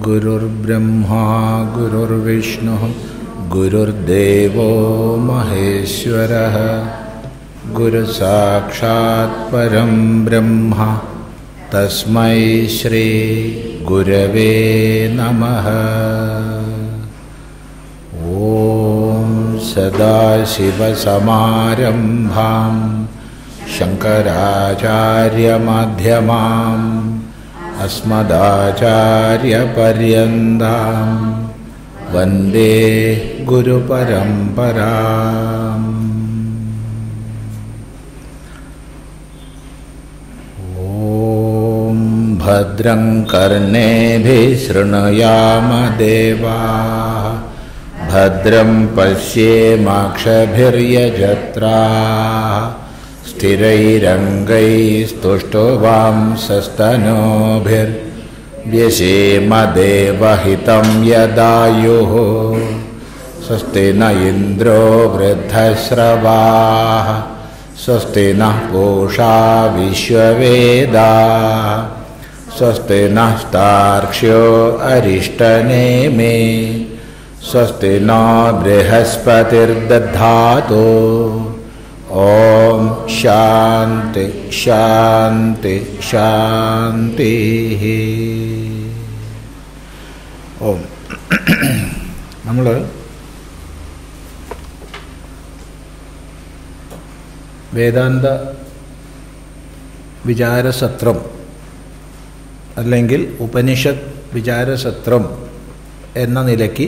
गुरुर्ब्रह्मा गुरुर्विष्णुः गुरुर्देवो महेश्वरः गुरुसाक्षात् परं ब्रह्म तस्मै श्रीगुरवे नमः ॐ सदाशिवसमारम्भां शङ्कराचार्यमध्यमाम् अस्मदाचार्यपर्यन्तां वन्दे गुरुपरम्पराम् ॐ भद्रं कर्णेभिः शृणुयाम देवाः भद्रं पश्येमाक्षभिर्यजत्राः स्थिरैरङ्गैस्तुष्टुवांसस्तनोभिर्व्यसेमदेवहितं यदायुः स्वस्ति न इन्द्रो वृद्धश्रवाः स्वस्ति नः पूषा विश्ववेदाः स्वस्ति नः तार्क्ष्यो अरिष्टनेमे स्वस्ति न बृहस्पतिर्दधातु ॐ ശാന്തി ശാന്തി ശാന്തി ഓം നമ്മൾ വേദാന്ത വിചാരസത്രം അല്ലെങ്കിൽ ഉപനിഷത്ത് വിചാരസത്രം എന്ന നിലയ്ക്ക്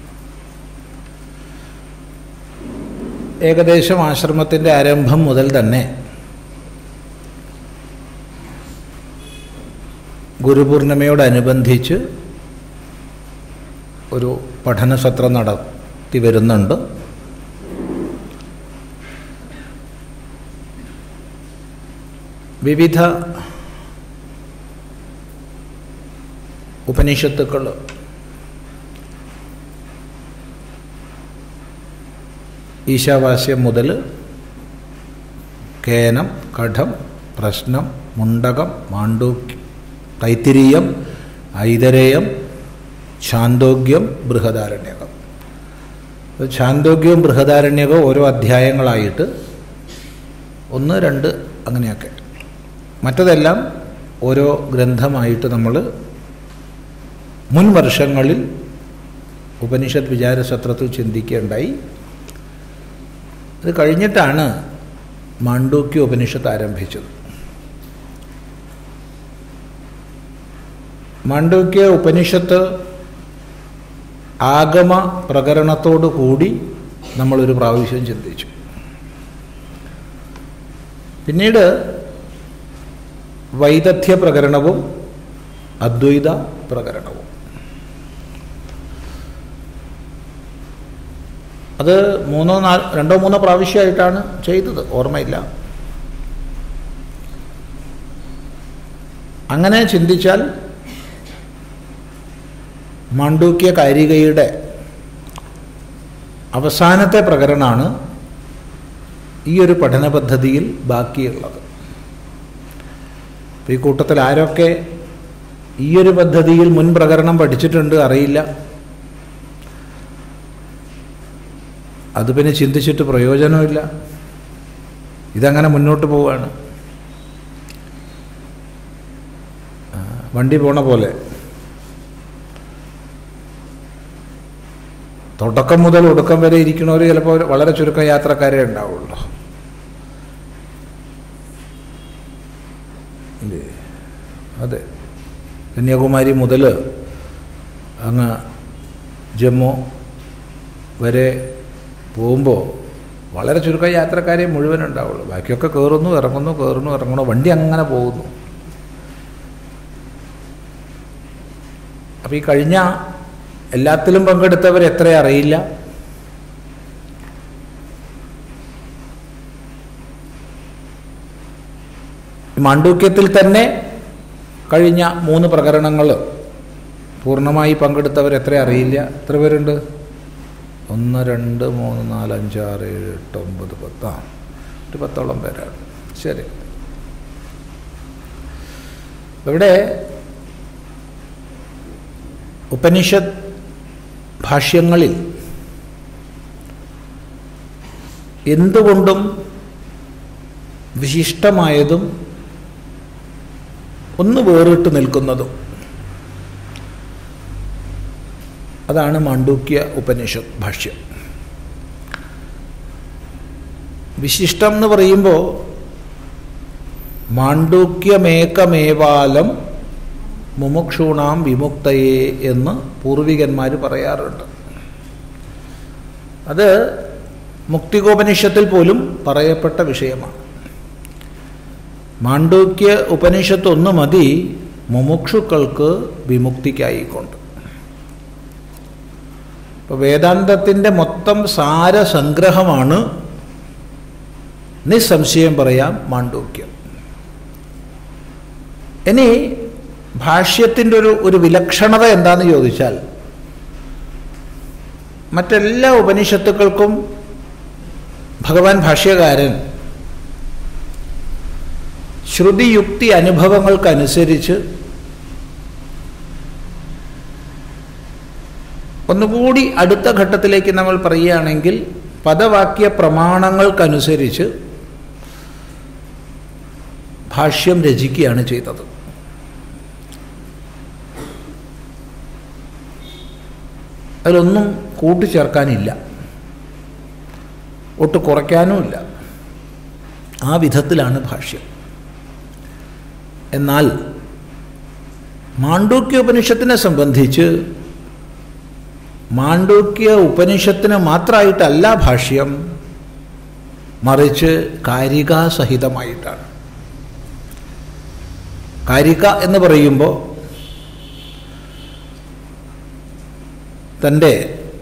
ഏകദേശം ആശ്രമത്തിൻ്റെ ആരംഭം മുതൽ തന്നെ ഗുരുപൂർണിമയോടനുബന്ധിച്ച് ഒരു പഠനസത്രം നടത്തി വരുന്നുണ്ട് വിവിധ ഉപനിഷത്തുക്കൾ ഈശാവാസ്യം മുതൽ കേനം കഠം പ്രശ്നം മുണ്ടകം മാണ്ഡൂക്യം തൈത്തിരീയം ഐതരേയം ഛാന്തോഗ്യം ബൃഹദാരണ്യകം ഛാന്തോഗ്യവും ബൃഹദാരണ്യകവും ഓരോ അധ്യായങ്ങളായിട്ട് ഒന്ന് രണ്ട് അങ്ങനെയൊക്കെ മറ്റതെല്ലാം ഓരോ ഗ്രന്ഥമായിട്ട് നമ്മൾ മുൻ വർഷങ്ങളിൽ ഉപനിഷത്ത് വിചാരസത്രത്തിൽ ചിന്തിക്കുകയുണ്ടായി അത് കഴിഞ്ഞിട്ടാണ് മാണ്ഡൂക്യ ഉപനിഷത്ത് ആരംഭിച്ചത് മാണ്ഡൂക്യ ഉപനിഷത്ത് ആഗമ പ്രകരണത്തോടു കൂടി നമ്മളൊരു പ്രാവശ്യം ചിന്തിച്ചു പിന്നീട് വൈദഗ്ധ്യ പ്രകരണവും അദ്വൈത പ്രകരണവും അത് മൂന്നോ നാല് രണ്ടോ മൂന്നോ പ്രാവശ്യമായിട്ടാണ് ചെയ്തത് ഓർമ്മയില്ല അങ്ങനെ ചിന്തിച്ചാൽ മാണ്ഡൂക്യ കാരികയുടെ അവസാനത്തെ പ്രകരണമാണ് ഈ ഒരു പഠന പദ്ധതിയിൽ ബാക്കിയുള്ളത് ഈ കൂട്ടത്തിൽ ആരൊക്കെ ഈ ഒരു പദ്ധതിയിൽ മുൻ പ്രകരണം പഠിച്ചിട്ടുണ്ട് അറിയില്ല അത് പിന്നെ ചിന്തിച്ചിട്ട് പ്രയോജനമില്ല ഇതങ്ങനെ മുന്നോട്ട് പോവുകയാണ് വണ്ടി പോണ പോലെ തുടക്കം മുതൽ ഒടുക്കം വരെ ഇരിക്കുന്നവർ ചിലപ്പോൾ വളരെ ചുരുക്കം യാത്രക്കാരെ ഉണ്ടാവുള്ളൂ ഇല്ലേ അതെ കന്യാകുമാരി മുതൽ അങ്ങ് ജമ്മു വരെ പോകുമ്പോൾ വളരെ ചുരുക്കം യാത്രക്കാരെ മുഴുവൻ ഉണ്ടാവുള്ളൂ ബാക്കിയൊക്കെ കയറുന്നു ഇറങ്ങുന്നു കയറുന്നു ഇറങ്ങുന്നു വണ്ടി അങ്ങനെ പോകുന്നു അപ്പോൾ ഈ കഴിഞ്ഞ എല്ലാത്തിലും പങ്കെടുത്തവർ എത്ര അറിയില്ല മാണ്ഡൂക്യത്തിൽ തന്നെ കഴിഞ്ഞ മൂന്ന് പ്രകരണങ്ങൾ പൂർണ്ണമായി പങ്കെടുത്തവർ എത്ര അറിയില്ല എത്ര പേരുണ്ട് ഒന്ന് രണ്ട് മൂന്ന് നാല് അഞ്ച് ആറ് ഏഴ് എട്ട് ഒമ്പത് പത്ത് ആ ഒരു പത്തോളം പേരാണ് ശരി ഇവിടെ ഉപനിഷത്ത് ഭാഷ്യങ്ങളിൽ എന്തുകൊണ്ടും വിശിഷ്ടമായതും ഒന്ന് വേറിട്ട് നിൽക്കുന്നതും അതാണ് മാണ്ഡൂക്യ ഉപനിഷത്ത് ഭാഷ്യം വിശിഷ്ടം എന്ന് പറയുമ്പോൾ മാണ്ഡൂക്യമേകമേവാലം മുമുക്ഷൂണാം വിമുക്തയെ എന്ന് പൂർവികന്മാർ പറയാറുണ്ട് അത് മുക്തികോപനിഷത്തിൽ പോലും പറയപ്പെട്ട വിഷയമാണ് മാണ്ഡൂക്യ ഉപനിഷത്ത് ഒന്ന് മതി മുമുക്ഷുക്കൾക്ക് വിമുക്തിക്കായിക്കൊണ്ട് ഇപ്പോൾ വേദാന്തത്തിൻ്റെ മൊത്തം സാരസംഗ്രഹമാണ് നിസ്സംശയം പറയാം മാണ്ഡൂക്യം ഇനി ഭാഷ്യത്തിൻ്റെ ഒരു ഒരു വിലക്ഷണത എന്താണെന്ന് ചോദിച്ചാൽ മറ്റെല്ലാ ഉപനിഷത്തുക്കൾക്കും ഭഗവാൻ ഭാഷ്യകാരൻ ശ്രുതിയുക്തി അനുഭവങ്ങൾക്കനുസരിച്ച് ഒന്നുകൂടി അടുത്ത ഘട്ടത്തിലേക്ക് നമ്മൾ പറയുകയാണെങ്കിൽ പദവാക്യ പ്രമാണങ്ങൾക്കനുസരിച്ച് ഭാഷ്യം രചിക്കുകയാണ് ചെയ്തത് അതിലൊന്നും കൂട്ടിച്ചേർക്കാനില്ല ഒട്ട് കുറയ്ക്കാനുമില്ല ആ വിധത്തിലാണ് ഭാഷ്യം എന്നാൽ മാണ്ഡൂക്യ ഉപനിഷത്തിനെ സംബന്ധിച്ച് മാണ്ഡൂക്യ ഉപനിഷത്തിന് മാത്രമായിട്ടല്ല ഭാഷ്യം മറിച്ച് കാരികാസഹിതമായിട്ടാണ് കാരിക എന്ന് പറയുമ്പോൾ തൻ്റെ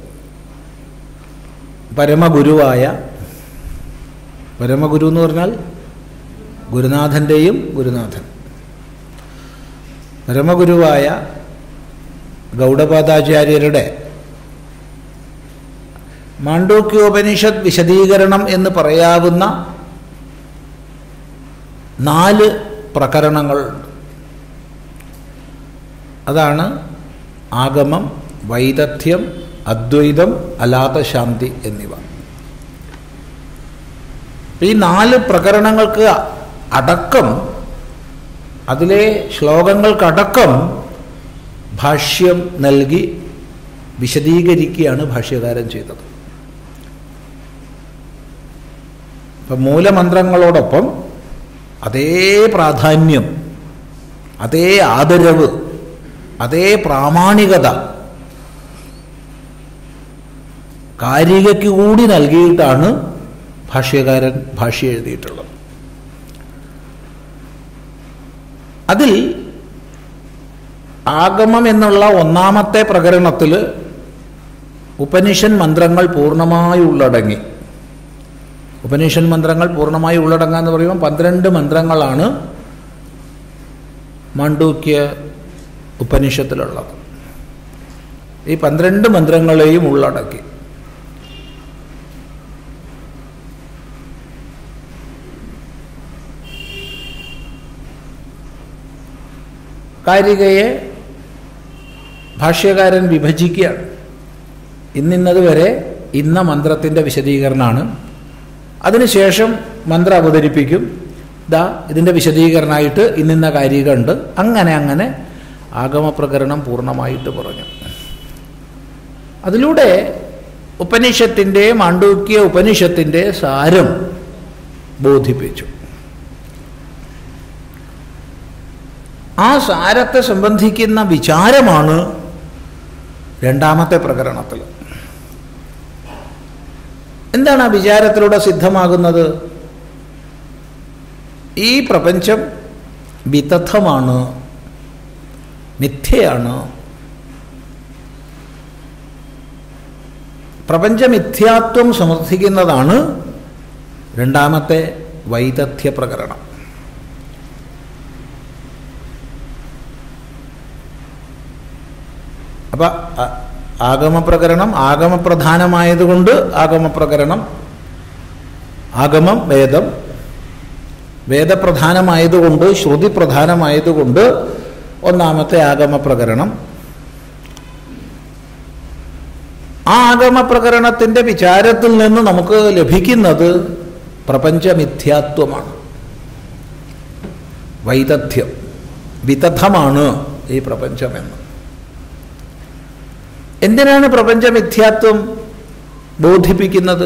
പരമഗുരുവായ പരമഗുരു എന്ന് പറഞ്ഞാൽ ഗുരുനാഥൻ്റെയും ഗുരുനാഥൻ പരമഗുരുവായ ഗൗഡപാദാചാര്യരുടെ മാണ്ഡൂക്യോപനിഷത്ത് വിശദീകരണം എന്ന് പറയാവുന്ന നാല് പ്രകരണങ്ങളുണ്ട് അതാണ് ആഗമം വൈദഗ്ധ്യം അദ്വൈതം അലാതശാന്തി എന്നിവ ഈ നാല് പ്രകരണങ്ങൾക്ക് അടക്കം അതിലെ ശ്ലോകങ്ങൾക്കടക്കം ഭാഷ്യം നൽകി വിശദീകരിക്കുകയാണ് ഭാഷ്യകാരൻ ചെയ്തത് ഇപ്പം മൂലമന്ത്രങ്ങളോടൊപ്പം അതേ പ്രാധാന്യം അതേ ആദരവ് അതേ പ്രാമാണികത കാരികയ്ക്ക് കൂടി നൽകിയിട്ടാണ് ഭാഷ്യകാരൻ ഭാഷ്യ എഴുതിയിട്ടുള്ളത് അതിൽ ആഗമം എന്നുള്ള ഒന്നാമത്തെ പ്രകരണത്തിൽ ഉപനിഷൻ മന്ത്രങ്ങൾ പൂർണ്ണമായി ഉള്ളടങ്ങി ഉപനിഷൻ മന്ത്രങ്ങൾ പൂർണ്ണമായി ഉള്ളടങ്ങുക എന്ന് പറയുമ്പോൾ പന്ത്രണ്ട് മന്ത്രങ്ങളാണ് മാണ്ഡൂക്യ ഉപനിഷത്തിലുള്ളത് ഈ പന്ത്രണ്ട് മന്ത്രങ്ങളെയും ഉള്ളടക്കി കാരികയെ ഭാഷ്യകാരൻ വിഭജിക്കുകയാണ് ഇന്നിന്നത് വരെ ഇന്ന മന്ത്രത്തിൻ്റെ വിശദീകരണമാണ് അതിനുശേഷം മന്ത്രം അവതരിപ്പിക്കും ദാ ഇതിൻ്റെ വിശദീകരണമായിട്ട് ഇന്നിന്ന കാരിക ഉണ്ട് അങ്ങനെ അങ്ങനെ ആഗമപ്രകരണം പൂർണ്ണമായിട്ട് പറഞ്ഞു അതിലൂടെ ഉപനിഷത്തിൻ്റെ മാണ്ഡൂക്യ ഉപനിഷത്തിൻ്റെ സാരം ബോധിപ്പിച്ചു ആ സാരത്തെ സംബന്ധിക്കുന്ന വിചാരമാണ് രണ്ടാമത്തെ പ്രകരണത്തിൽ എന്താണ് ആ വിചാരത്തിലൂടെ സിദ്ധമാകുന്നത് ഈ പ്രപഞ്ചം വിദഗ്ധമാണ് മിഥ്യയാണ് പ്രപഞ്ചമിഥ്യാത്വം സമർത്ഥിക്കുന്നതാണ് രണ്ടാമത്തെ വൈദഗ്ധ്യ പ്രകരണം അപ്പം ആഗമപ്രകരണം ആഗമപ്രധാനമായതുകൊണ്ട് ആഗമപ്രകരണം ആഗമം വേദം വേദപ്രധാനമായതുകൊണ്ട് ശ്രുതി പ്രധാനമായതുകൊണ്ട് ഒന്നാമത്തെ ആഗമപ്രകരണം ആ ആഗമപ്രകരണത്തിൻ്റെ വിചാരത്തിൽ നിന്ന് നമുക്ക് ലഭിക്കുന്നത് പ്രപഞ്ചമിഥ്യാത്വമാണ് വൈദഗ്ധ്യം വിദഗ്ധമാണ് ഈ പ്രപഞ്ചമെന്ന് എന്തിനാണ് പ്രപഞ്ചമിഥ്യാത്വം ബോധിപ്പിക്കുന്നത്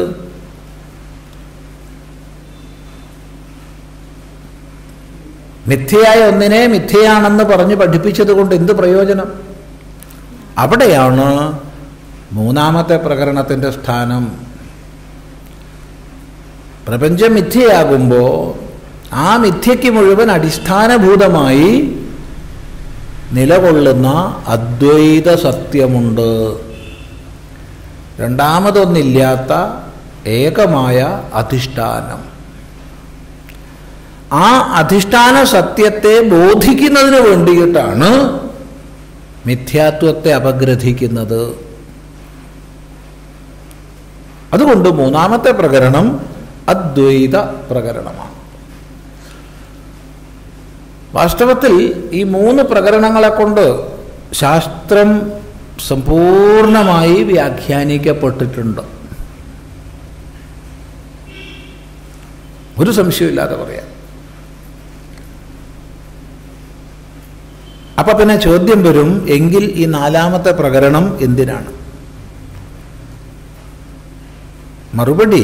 മിഥ്യയായ ഒന്നിനെ മിഥ്യയാണെന്ന് പറഞ്ഞ് പഠിപ്പിച്ചത് കൊണ്ട് എന്ത് പ്രയോജനം അവിടെയാണ് മൂന്നാമത്തെ പ്രകരണത്തിൻ്റെ സ്ഥാനം പ്രപഞ്ചം മിഥ്യയാകുമ്പോൾ ആ മിഥ്യയ്ക്ക് മുഴുവൻ അടിസ്ഥാനഭൂതമായി നിലകൊള്ളുന്ന അദ്വൈത സത്യമുണ്ട് രണ്ടാമതൊന്നില്ലാത്ത ഏകമായ അധിഷ്ഠാനം ആ അധിഷ്ഠാന സത്യത്തെ ബോധിക്കുന്നതിന് വേണ്ടിയിട്ടാണ് മിഥ്യാത്വത്തെ അപഗ്രഥിക്കുന്നത് അതുകൊണ്ട് മൂന്നാമത്തെ പ്രകരണം അദ്വൈത പ്രകരണമാണ് വാസ്തവത്തിൽ ഈ മൂന്ന് പ്രകരണങ്ങളെ കൊണ്ട് ശാസ്ത്രം സമ്പൂർണമായി വ്യാഖ്യാനിക്കപ്പെട്ടിട്ടുണ്ട് ഒരു സംശയമില്ലാതെ പറയാം അപ്പൊ പിന്നെ ചോദ്യം വരും എങ്കിൽ ഈ നാലാമത്തെ പ്രകരണം എന്തിനാണ് മറുപടി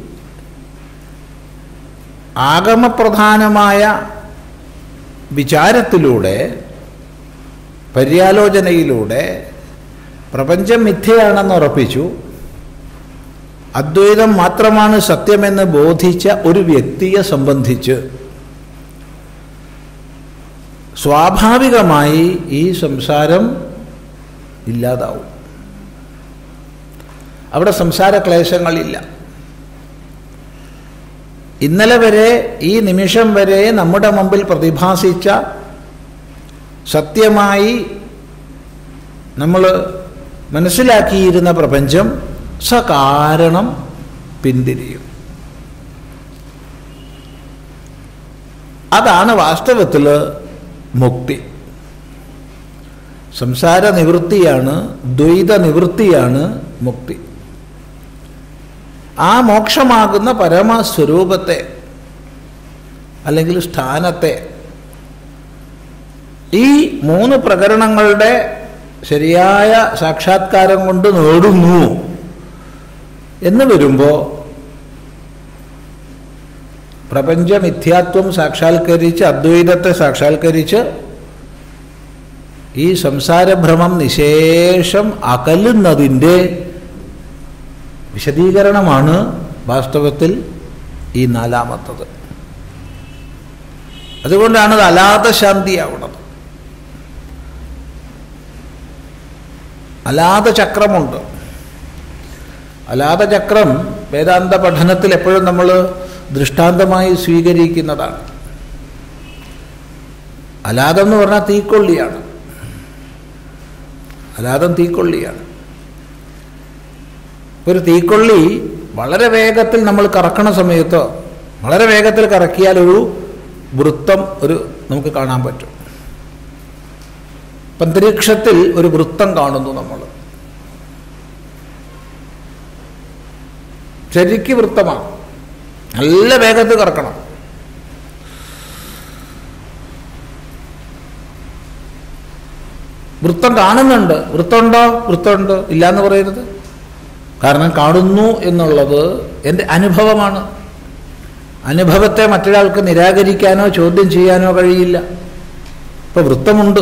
ആഗമപ്രധാനമായ വിചാരത്തിലൂടെ പര്യാലോചനയിലൂടെ പ്രപഞ്ചം മിഥ്യയാണെന്ന് ഉറപ്പിച്ചു അദ്വൈതം മാത്രമാണ് സത്യമെന്ന് ബോധിച്ച ഒരു വ്യക്തിയെ സംബന്ധിച്ച് സ്വാഭാവികമായി ഈ സംസാരം ഇല്ലാതാവും അവിടെ സംസാര ക്ലേശങ്ങളില്ല ഇന്നലെ വരെ ഈ നിമിഷം വരെ നമ്മുടെ മുമ്പിൽ പ്രതിഭാസിച്ച സത്യമായി നമ്മൾ മനസ്സിലാക്കിയിരുന്ന പ്രപഞ്ചം സകാരണം പിന്തിരിയും അതാണ് വാസ്തവത്തിൽ മുക്തി സംസാര നിവൃത്തിയാണ് ദ്വൈത നിവൃത്തിയാണ് മുക്തി ആ മോക്ഷമാകുന്ന പരമസ്വരൂപത്തെ അല്ലെങ്കിൽ സ്ഥാനത്തെ ഈ മൂന്ന് പ്രകരണങ്ങളുടെ ശരിയായ സാക്ഷാത്കാരം കൊണ്ട് നേടുന്നു എന്ന് വരുമ്പോൾ പ്രപഞ്ചമിഥ്യാത്വം സാക്ഷാത്കരിച്ച് അദ്വൈതത്തെ സാക്ഷാത്കരിച്ച് ഈ സംസാരഭ്രമം നിശേഷം അകലുന്നതിൻ്റെ വിശദീകരണമാണ് വാസ്തവത്തിൽ ഈ നാലാമത്തത് അതുകൊണ്ടാണ് അത് അലാത ശാന്തിയാവുന്നത് അലാത ചക്രമുണ്ട് അലാത ചക്രം വേദാന്ത പഠനത്തിൽ എപ്പോഴും നമ്മൾ ദൃഷ്ടാന്തമായി സ്വീകരിക്കുന്നതാണ് അലാദം എന്ന് പറഞ്ഞാൽ തീക്കൊള്ളിയാണ് അലാദം തീക്കൊള്ളിയാണ് ഒരു തീക്കൊള്ളി വളരെ വേഗത്തിൽ നമ്മൾ കറക്കണ സമയത്ത് വളരെ വേഗത്തിൽ കറക്കിയാൽ ഒരു വൃത്തം ഒരു നമുക്ക് കാണാൻ പറ്റും അന്തരീക്ഷത്തിൽ ഒരു വൃത്തം കാണുന്നു നമ്മൾ ശരിക്ക് വൃത്തമാണ് നല്ല വേഗത്തിൽ കറക്കണം വൃത്തം കാണുന്നുണ്ട് വൃത്തമുണ്ടോ വൃത്തമുണ്ട് ഇല്ല എന്ന് പറയരുത് കാരണം കാണുന്നു എന്നുള്ളത് എൻ്റെ അനുഭവമാണ് അനുഭവത്തെ മറ്റൊരാൾക്ക് നിരാകരിക്കാനോ ചോദ്യം ചെയ്യാനോ കഴിയില്ല ഇപ്പൊ വൃത്തമുണ്ട്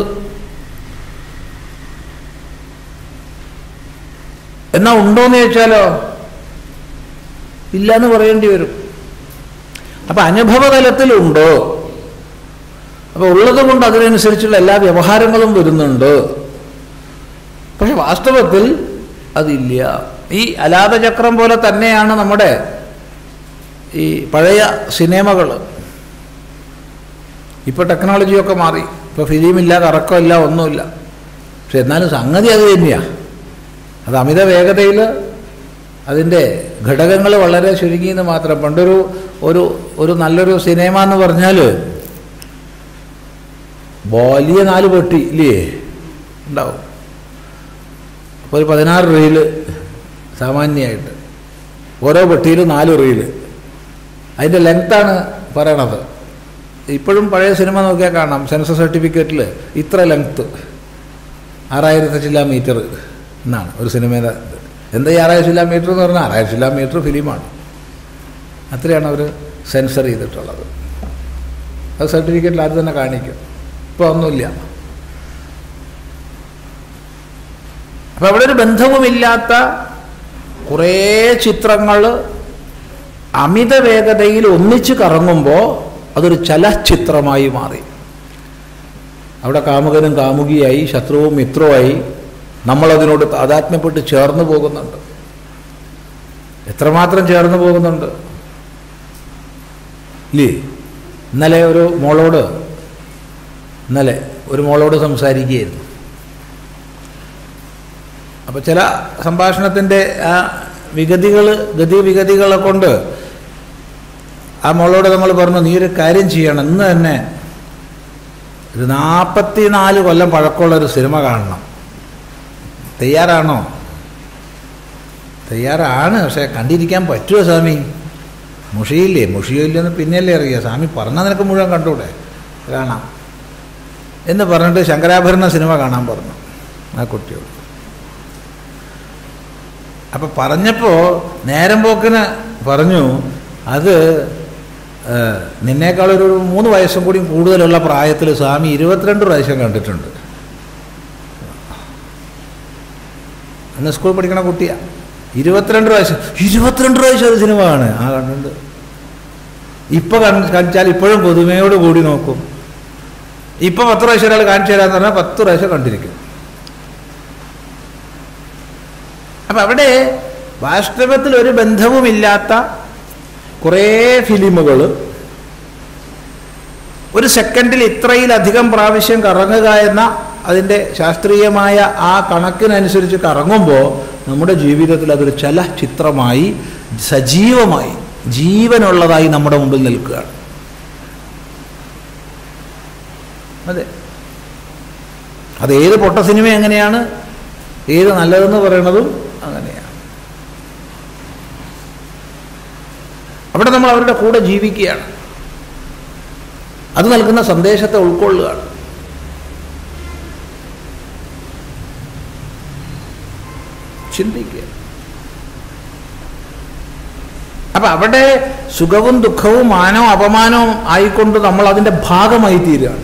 എന്നാ ഉണ്ടോന്ന് ചോദിച്ചാലോ ഇല്ല എന്ന് പറയേണ്ടി വരും അപ്പൊ അനുഭവതലത്തിലുണ്ടോ അപ്പൊ ഉള്ളത് കൊണ്ട് അതിനനുസരിച്ചുള്ള എല്ലാ വ്യവഹാരങ്ങളും വരുന്നുണ്ട് പക്ഷെ വാസ്തവത്തിൽ അതില്ല ഈ അലാപചക്രം പോലെ തന്നെയാണ് നമ്മുടെ ഈ പഴയ സിനിമകൾ ഇപ്പോൾ ടെക്നോളജിയൊക്കെ മാറി ഇപ്പോൾ ഫിലിമില്ല കറക്കമില്ല ഒന്നുമില്ല പക്ഷെ എന്നാലും സംഗതി അത് തന്നെയാണ് അത് അമിത വേഗതയിൽ അതിൻ്റെ ഘടകങ്ങൾ വളരെ ചുരുങ്ങിയെന്ന് മാത്രം പണ്ടൊരു ഒരു ഒരു നല്ലൊരു സിനിമ എന്ന് പറഞ്ഞാൽ വലിയ നാല് പെട്ടി ഇല്ലേ ഉണ്ടാവും അപ്പോൾ ഒരു പതിനാറ് റീല് സാമാന്യമായിട്ട് ഓരോ പെട്ടിയിലും നാല് റീല് അതിൻ്റെ ലെങ്ത്താണ് പറയണത് ഇപ്പോഴും പഴയ സിനിമ നോക്കിയാൽ കാണാം സെൻസർ സർട്ടിഫിക്കറ്റിൽ ഇത്ര ലെങ്ത്ത് ആറായിരത്തി ചില്ല മീറ്റർ എന്നാണ് ഒരു സിനിമയുടെ ഇത്. എന്താ ഈ ആറായിരം ചില്ല മീറ്റർ എന്ന് പറഞ്ഞാൽ ആറായിരം ചില്ല മീറ്റർ ഫിലിമാണ് അത്രയാണ് അവർ സെൻസർ ചെയ്തിട്ടുള്ളത് അത് സർട്ടിഫിക്കറ്റിൽ അത് തന്നെ കാണിക്കും ഇപ്പോൾ ഒന്നുമില്ല അപ്പം അവിടെ ഒരു ബന്ധവുമില്ലാത്ത കുറേ ചിത്രങ്ങൾ അമിത വേഗതയിൽ ഒന്നിച്ച് കറങ്ങുമ്പോൾ അതൊരു ചലച്ചിത്രമായി മാറി അവിടെ കാമുകനും കാമുകിയായി ശത്രുവും മിത്രവുമായി നമ്മളതിനോട് താതാത്മ്യപ്പെട്ട് ചേർന്ന് പോകുന്നുണ്ട് എത്രമാത്രം ചേർന്ന് പോകുന്നുണ്ട് ഇല്ലേ ഇന്നലെ ഒരു മോളോട് ഇന്നലെ ഒരു മോളോട് സംസാരിക്കുകയായിരുന്നു അപ്പോൾ ചില സംഭാഷണത്തിൻ്റെ ആ വിഗതികൾ ഗതിവിഗതികളെ കൊണ്ട് ആ മോളോട് നമ്മൾ പറഞ്ഞു നീ ഒരു കാര്യം ചെയ്യണം ഇന്ന് തന്നെ ഒരു നാൽപ്പത്തിനാല് കൊല്ലം പഴക്കമുള്ള ഒരു സിനിമ കാണണം തയ്യാറാണോ തയ്യാറാണ് പക്ഷേ കണ്ടിരിക്കാൻ പറ്റുമോ സ്വാമി മുഷിയില്ലേ മുഷിയോ ഇല്ലെന്ന് പിന്നെയല്ലേ അറിയാം സ്വാമി പറഞ്ഞാൽ നിനക്ക് മുഴുവൻ കണ്ടൂടെ കാണാം എന്ന് പറഞ്ഞിട്ട് ശങ്കരാഭരണ സിനിമ കാണാൻ പറഞ്ഞു ആ കുട്ടിയോട് അപ്പം പറഞ്ഞപ്പോൾ നേരം പോക്കിന് പറഞ്ഞു അത് ഏഹ്, നിന്നേക്കാളൊരു മൂന്ന് വയസ്സും കൂടി കൂടുതലുള്ള പ്രായത്തിൽ സ്വാമി ഇരുപത്തിരണ്ട് പ്രാവശ്യം കണ്ടിട്ടുണ്ട് അന്ന് സ്കൂൾ പഠിക്കണ കുട്ടിയാ ഇരുപത്തിരണ്ട് പ്രാവശ്യം ഇരുപത്തിരണ്ട് പ്രാവശ്യം ഒരു സിനിമ ആണ് ആ കണ്ടിട്ടുണ്ട് ഇപ്പൊ കാണിച്ചാൽ ഇപ്പോഴും പുതുമയോട് കൂടി നോക്കും ഇപ്പൊ പത്ത് പ്രാവശ്യം ഒരാൾ കാണിച്ചു തരാന്ന് പറഞ്ഞാൽ പത്ത് പ്രാവശ്യം കണ്ടിരിക്കും അപ്പൊ അവിടെ വാസ്തവത്തിൽ ഒരു ബന്ധവുമില്ലാത്ത കുറേ ഫിലിമുകൾ ഒരു സെക്കൻഡിൽ ഇത്രയിലധികം പ്രാവശ്യം കറങ്ങുക എന്ന അതിൻ്റെ ശാസ്ത്രീയമായ ആ കണക്കിനനുസരിച്ച് കറങ്ങുമ്പോൾ നമ്മുടെ ജീവിതത്തിൽ അതൊരു ചലച്ചിത്രമായി സജീവമായി ജീവനുള്ളതായി നമ്മുടെ മുമ്പിൽ നിൽക്കുകയാണ് അതെ അത് ഏത് പൊട്ട സിനിമ എങ്ങനെയാണ് ഏത് നല്ലതെന്ന് പറയുന്നതും അങ്ങനെയാണ് അവിടെ നമ്മൾ അവരുടെ കൂടെ ജീവിക്കുകയാണ് അത് നൽകുന്ന സന്ദേശത്തെ ഉൾക്കൊള്ളുകയാണ് ചിന്തിക്കുക അപ്പൊ അവിടെ സുഖവും ദുഃഖവും മാനവും അപമാനവും ആയിക്കൊണ്ട് നമ്മൾ അതിന്റെ ഭാഗമായി തീരുകയാണ്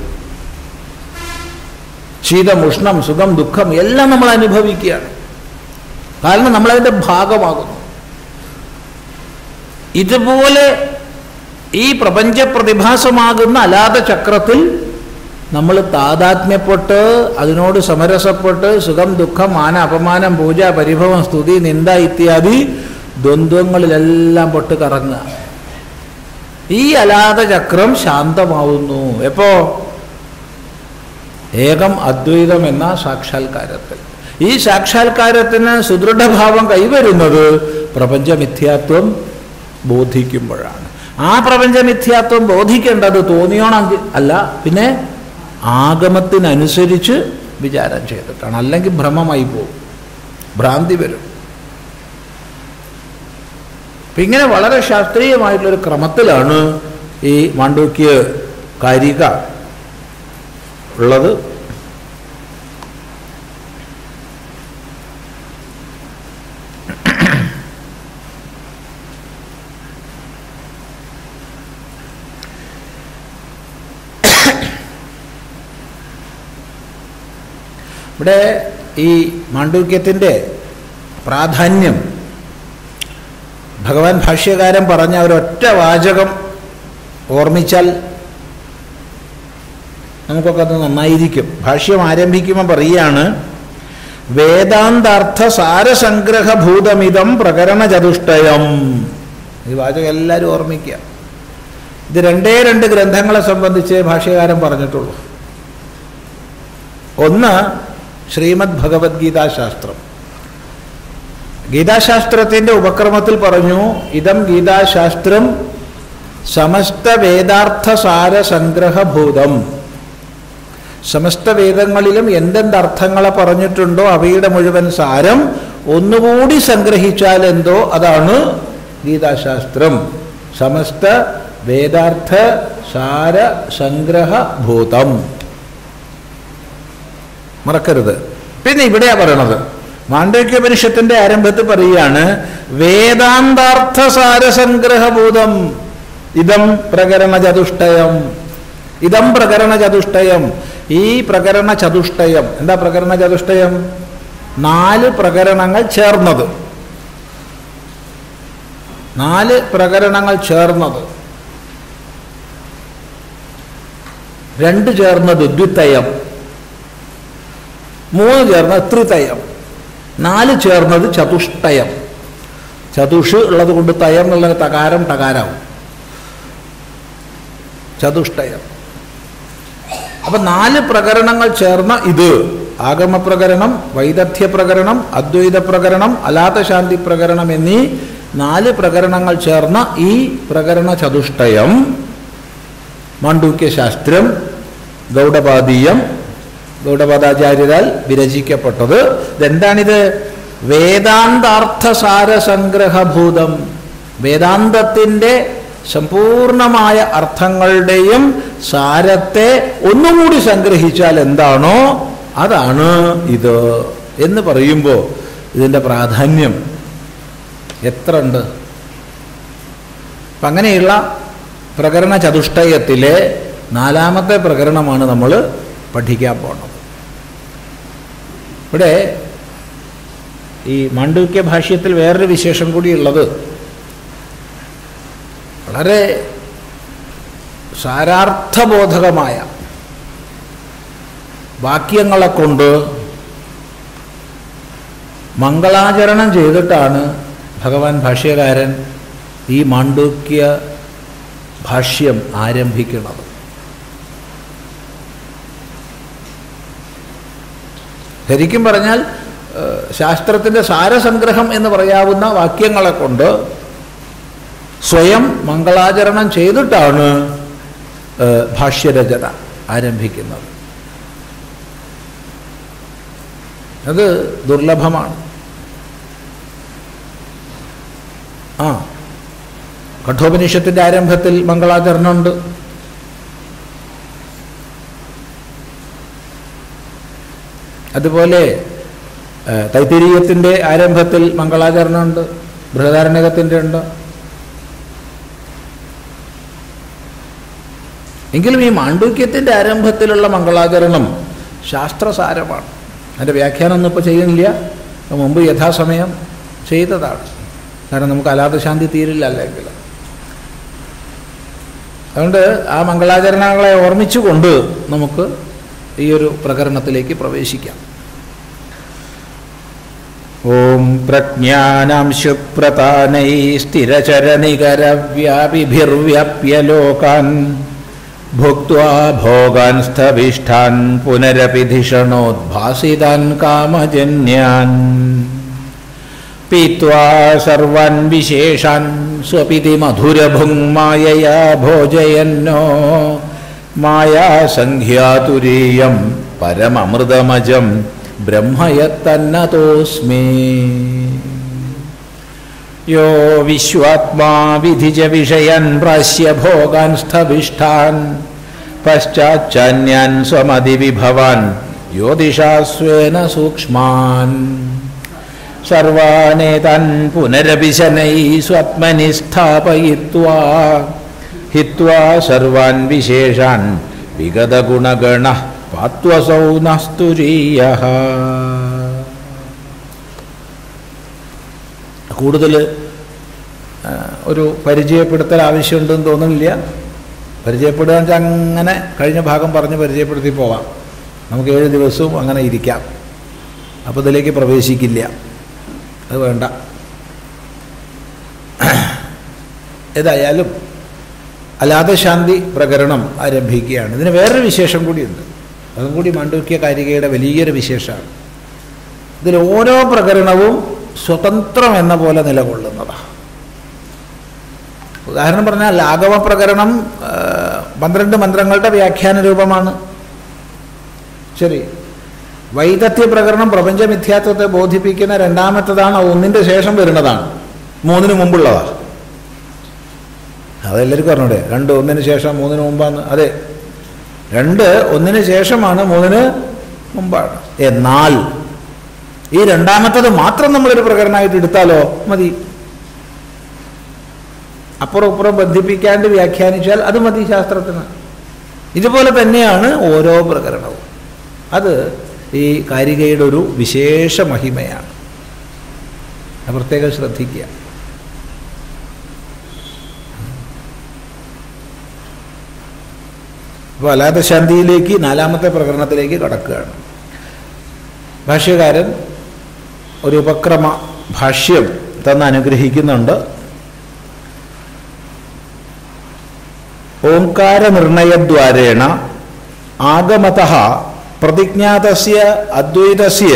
ശീതം ഉഷ്ണം സുഖം ദുഃഖം എല്ലാം നമ്മൾ അനുഭവിക്കുകയാണ് കാരണം നമ്മളതിൻ്റെ ഭാഗമാകുന്നു ഇതുപോലെ ഈ പ്രപഞ്ച പ്രതിഭാസമാകുന്ന അലാത ചക്രത്തിൽ നമ്മൾ താതാത്മ്യപ്പെട്ട് അതിനോട് സമരസപ്പെട്ട് സുഖം ദുഃഖം മാന അപമാനം പൂജ പരിഭവം സ്തുതി നിന്ദ ഇത്യാദി ദ്വന്ദ്വങ്ങളിലെല്ലാം പൊട്ട് കറങ്ങുക ഈ അലാത ചക്രം ശാന്തമാവുന്നു എപ്പോ ഏകം അദ്വൈതം എന്ന സാക്ഷാത്കാരത്തിൽ ഈ സാക്ഷാത്കാരത്തിന് സുദൃഢഭാവം കൈവരുന്നത് പ്രപഞ്ചമിഥ്യാത്വം ബോധിക്കുമ്പോഴാണ് ആ പ്രപഞ്ചമിഥ്യാത്വം ബോധിക്കേണ്ടത് തോന്നിയോണം അല്ല പിന്നെ ആഗമത്തിനനുസരിച്ച് വിചാരം ചെയ്തിട്ടാണ് അല്ലെങ്കിൽ ഭ്രമമായി പോകും ഭ്രാന്തി വരും അപ്പം ഇങ്ങനെ വളരെ ശാസ്ത്രീയമായിട്ടുള്ളൊരു ക്രമത്തിലാണ് ഈ മാണ്ഡൂക്യ കാരിക ഉള്ളത് ഇവിടെ ഈ മാണ്ഡൂക്യത്തിൻ്റെ പ്രാധാന്യം ഭഗവാൻ ഭാഷ്യകാരൻ പറഞ്ഞ ഒരൊറ്റ വാചകം ഓർമ്മിച്ചാൽ നമുക്കൊക്കെ അത് നന്നായിരിക്കും ഭാഷ്യം ആരംഭിക്കുമ്പോൾ പറയുകയാണ് വേദാന്താർത്ഥ സാരസംഗ്രഹഭൂതമിതം പ്രകരണ ചതുഷ്ടയം ഈ വാചകം എല്ലാവരും ഓർമ്മിക്കുക ഇത് രണ്ടേ രണ്ട് ഗ്രന്ഥങ്ങളെ സംബന്ധിച്ച് ഭാഷ്യകാരൻ പറഞ്ഞിട്ടുള്ളൂ ഒന്ന് ശ്രീമദ് ഭഗവത്ഗീതാ ശാസ്ത്രം ഗീതാശാസ്ത്രത്തിൻ്റെ ഉപക്രമത്തിൽ പറഞ്ഞു ഇതം ഗീതാശാസ്ത്രം സമസ്ത വേദാർത്ഥ സാര സംഗ്രഹഭൂതം സമസ്ത വേദങ്ങളിലും എന്തെന്ത് അർത്ഥങ്ങളെ പറഞ്ഞിട്ടുണ്ടോ അവയുടെ മുഴുവൻ സാരം ഒന്നുകൂടി സംഗ്രഹിച്ചാൽ എന്തോ അതാണ് ഗീതാശാസ്ത്രം സമസ്ത വേദാർത്ഥ സാര സംഗ്രഹഭൂതം മറക്കരുത് പിന്നെ ഇവിടെയാ പറയണത് മാണ്ഡവ്യോപനിഷത്തിന്റെ ആരംഭത്തിൽ പറയുകയാണ് വേദാന്താർത്ഥ സാരസംഗ്രഹഭൂതം ഇതം പ്രകരണ ചതുഷ്ടയം ഇതം പ്രകരണ ചതുഷ്ടയം ഈ പ്രകരണ ചതുഷ്ടയം എന്താ പ്രകരണ ചതുഷ്ടയം നാല് പ്രകരണങ്ങൾ ചേർന്നത് നാല് പ്രകരണങ്ങൾ ചേർന്നത് രണ്ട് ചേർന്നത് ദ്വിത്തയം മൂന്ന് ചേർന്നത് ത്രിതയം നാല് ചേർന്നത് ചതുഷ്ടയം ചതുഷ് ഉള്ളത് കൊണ്ട് തയം എന്നുള്ള തകാരം ടകാരാവും ചതുഷ്ടയം അപ്പൊ നാല് പ്രകരണങ്ങൾ ചേർന്ന ഇത് ആഗമ പ്രകരണം വൈദഗ്ധ്യ പ്രകരണം അദ്വൈത പ്രകരണം അലാതശാന്തി പ്രകരണം എന്നീ നാല് പ്രകരണങ്ങൾ ചേർന്ന ഈ പ്രകരണ ചതുഷ്ടയം മാണ്ഡൂക്യശാസ്ത്രം ഗൗഡപാദീയം ഗൗഡപാദാചാര്യരാൽ വിരചിക്കപ്പെട്ടത് ഇതെന്താണിത് വേദാന്താർത്ഥസാര സംഗ്രഹഭൂതം വേദാന്തത്തിൻ്റെ സമ്പൂർണമായ അർത്ഥങ്ങളുടെയും സാരത്തെ ഒന്നുകൂടി സംഗ്രഹിച്ചാൽ എന്താണോ അതാണ് ഇത് എന്ന് പറയുമ്പോൾ ഇതിൻ്റെ പ്രാധാന്യം എത്ര ഉണ്ട് അപ്പം അങ്ങനെയുള്ള പ്രകരണ ചതുഷ്ടയത്തിലെ നാലാമത്തെ പ്രകരണമാണ് നമ്മൾ പഠിക്കാൻ പോകുന്നത് ഇവിടെ ഈ മാണ്ഡൂക്യ ഭാഷ്യത്തിൽ വേറൊരു വിശേഷം കൂടിയുള്ളത് വളരെ സാരാർത്ഥബോധകമായ വാക്യങ്ങളെ കൊണ്ട് മംഗളാചരണം ചെയ്തിട്ടാണ് ഭഗവാൻ ഭാഷ്യകാരൻ ഈ മാണ്ഡൂക്യ ഭാഷ്യം ആരംഭിക്കുന്നത് ശരിക്കും പറഞ്ഞാൽ ഏഹ്, ശാസ്ത്രത്തിൻ്റെ സാരസംഗ്രഹം എന്ന് പറയാവുന്ന വാക്യങ്ങളെ കൊണ്ട് സ്വയം മംഗളാചരണം ചെയ്തിട്ടാണ് ഏഹ്, ഭാഷ്യരചന ആരംഭിക്കുന്നത് അത് ദുർലഭമാണ് ആ കഠോപനിഷത്തിൻ്റെ ആരംഭത്തിൽ മംഗളാചരണമുണ്ട് അതുപോലെ ഏഹ്, തൈത്തിരീയത്തിൻ്റെ ആരംഭത്തിൽ മംഗളാചരണമുണ്ട് ബൃഹദാരണ്യകത്തിൻ്റെ ഉണ്ട് എങ്കിലും ഈ മാണ്ഡൂക്യത്തിൻ്റെ ആരംഭത്തിലുള്ള മംഗളാചരണം ശാസ്ത്രസാരമാണ് അതിൻ്റെ വ്യാഖ്യാനം ഒന്നും ഇപ്പോൾ ചെയ്യുന്നില്ല അത് മുമ്പ് യഥാസമയം ചെയ്തതാണ് കാരണം നമുക്ക് അലാതശാന്തി തീരില്ല അല്ലെങ്കിൽ അതുകൊണ്ട് ആ മംഗളാചരണങ്ങളെ ഓർമ്മിച്ചുകൊണ്ട് നമുക്ക് ഈ ഒരു പ്രകരണത്തിലേക്ക് പ്രവേശിക്കാം ഓം പ്രജ്ഞാനാംശുപ്രതാനൈ സ്ഥിരചരനികരവ്യാപിഭിർവ്യാപ്യ ലോകാൻ ഭുക്വാ ഭോഗാൻ സ്ഥവിഷ്ഠാൻ പുനരപി ധിഷണോദ്ഭാസിതാൻ കാമജന്യാൻ പീത്വാ സർവാൻ വിശേഷാൻ സ്വപിതി മധുരഭുങ്മായയാ ഭോജയന്നോ മായാസംഖ്യാതുരീയം പരമമൃതമജം ബ്രഹ്മയത്തന്നതോസ്മി യോ വിശ്വാത്മാ വിധിജ വിഷയൻ പ്രാശ്യഭോഗാൻ സ്ഥവിഷ്ഠാൻ പശ്ചാച്ചാന്യാൻ സ്വമതിവിഭവാൻ ജ്യോതിഷാസ്വേന സൂക്ഷ്മാൻ സർവാനേതാൻ പുനരപി ശനൈ സ്വത്മനി സ്ഥാപയിത്വാ ഹിത്വാ സർവാൻ വിശേഷാൻ വിഗതഗുണഗണ പാത്വസൗ നസ്തുരീയ കൂടുതൽ ആ, ഒരു പരിചയപ്പെടുത്തൽ ആവശ്യമുണ്ടെന്ന് തോന്നുന്നില്ല പരിചയപ്പെടുക എന്ന് വെച്ചാൽ അങ്ങനെ കഴിഞ്ഞ ഭാഗം പറഞ്ഞ് പരിചയപ്പെടുത്തി പോവാം നമുക്ക് ഏഴ് ദിവസവും അങ്ങനെ ഇരിക്കാം അപ്പോൾ ഇതിലേക്ക് പ്രവേശിക്കില്ല അത് വേണ്ട ഏതായാലും അലാതെ ശാന്തി പ്രകരണം ആരംഭിക്കുകയാണ് ഇതിന് വേറൊരു വിശേഷം കൂടിയുണ്ട് അതും കൂടി മാണ്ഡൂക്യ കാരികയുടെ വലിയൊരു വിശേഷമാണ് ഇതിൽ ഓരോ പ്രകരണവും സ്വതന്ത്രം എന്ന പോലെ നിലകൊള്ളുന്നതാണ് ഉദാഹരണം പറഞ്ഞാൽ ലാഘവ പ്രകരണം ആ, പന്ത്രണ്ട് മന്ത്രങ്ങളുടെ വ്യാഖ്യാന രൂപമാണ് ശരി വൈദഗ്ധ്യ പ്രകരണം പ്രപഞ്ച മിഥ്യാത്വത്തെ ബോധിപ്പിക്കുന്ന രണ്ടാമത്തതാണ് ഒന്നിൻ്റെ ശേഷം വരുന്നതാണ് മൂന്നിന് മുമ്പുള്ളതാണ് അതെല്ലാവർക്കും അറിഞ്ഞൂടെ രണ്ട് ഒന്നിന് ശേഷം മൂന്നിന് മുമ്പാന്ന് അതെ രണ്ട് ഒന്നിന് ശേഷമാണ് മൂന്നിന് മുമ്പാണ് എന്നാൽ ഈ രണ്ടാമത്തത് മാത്രം നമ്മളൊരു പ്രകടനമായിട്ട് എടുത്താലോ മതി അപ്പുറം ഇപ്പുറം ബന്ധിപ്പിക്കാണ്ട് വ്യാഖ്യാനിച്ചാൽ അത് മതി ശാസ്ത്രത്തിന് ഇതുപോലെ തന്നെയാണ് ഓരോ പ്രകരണവും അത് ഈ കാരികയുടെ ഒരു വിശേഷ മഹിമയാണ് അത് പ്രത്യേകം ശ്രദ്ധിക്കുക അപ്പോൾ അലാത്ത ശാന്തിയിലേക്ക് നാലാമത്തെ പ്രകരണത്തിലേക്ക് കടക്കുകയാണ് ഭാഷ്യകാരൻ ഒരു ഉപക്രമ ഭാഷ്യം തന്ന് അനുഗ്രഹിക്കുന്നുണ്ട് ഓംകാരനിർണയദ്വാരേണ ആഗമത പ്രതിജ്ഞാതസ്യ അദ്വൈതസ്യ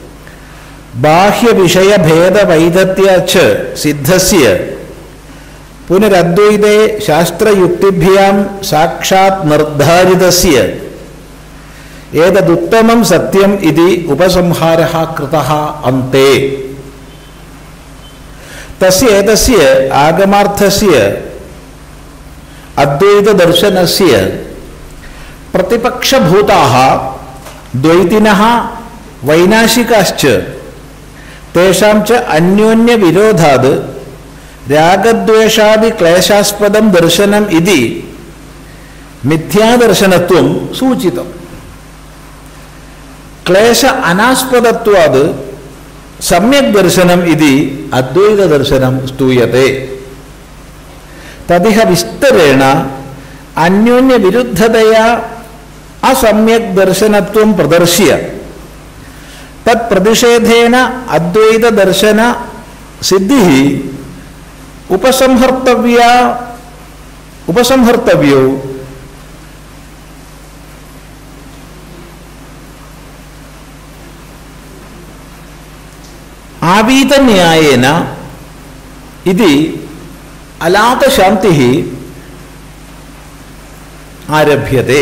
ബാഹ്യവിഷയഭേദവൈദഗ്ധ്യ ച സിദ്ധസ്യ പുനരദ്വൈതേ ശാസ്ത്രയുക്തിഭ്യാം സാക്ഷാത് നിർദ്ധാരിതസ്യ ഏതദുത്തമം സത്യം ഇതി ഉപസംഹാര കൃത അന്തേ തസ്യ ഏതസ്യ ആഗമാർത്ഥസ്യ അദ്വൈതദർശനസ്യ പ്രതിപക്ഷഭൂതാः ദ്വൈതിനः വൈനാശികാശ്ച തേഷാം ച അന്യോന്യവിരോധാത് രാഗദ്വേഷാദിക്ലേശാസ്പദം ദർശനം ഇതി മിഥ്യാദർശനത്വം സൂചിതം ക്ലേശ അനാസ്പദത്വാത് സമ്യക് ദർശനം ഇതി അദ്വൈതദർശനം സ്തൂയത്തെ തദിഹ വിസ്തരേണ അന്യോന്യവിരുദ്ധതയാ അസമ്യക് ദർശനത്വം പ്രദർശ്യ തത് പ്രതിഷേധേന അദ്വൈതദർശന സിദ്ധി ഉപസംഹർത്തവ്യ ഉപസംഹർത്തവ്യോ ആവീതന്യായേന ഇത് അലാതശാന്തി ആരഭ്യത്തെ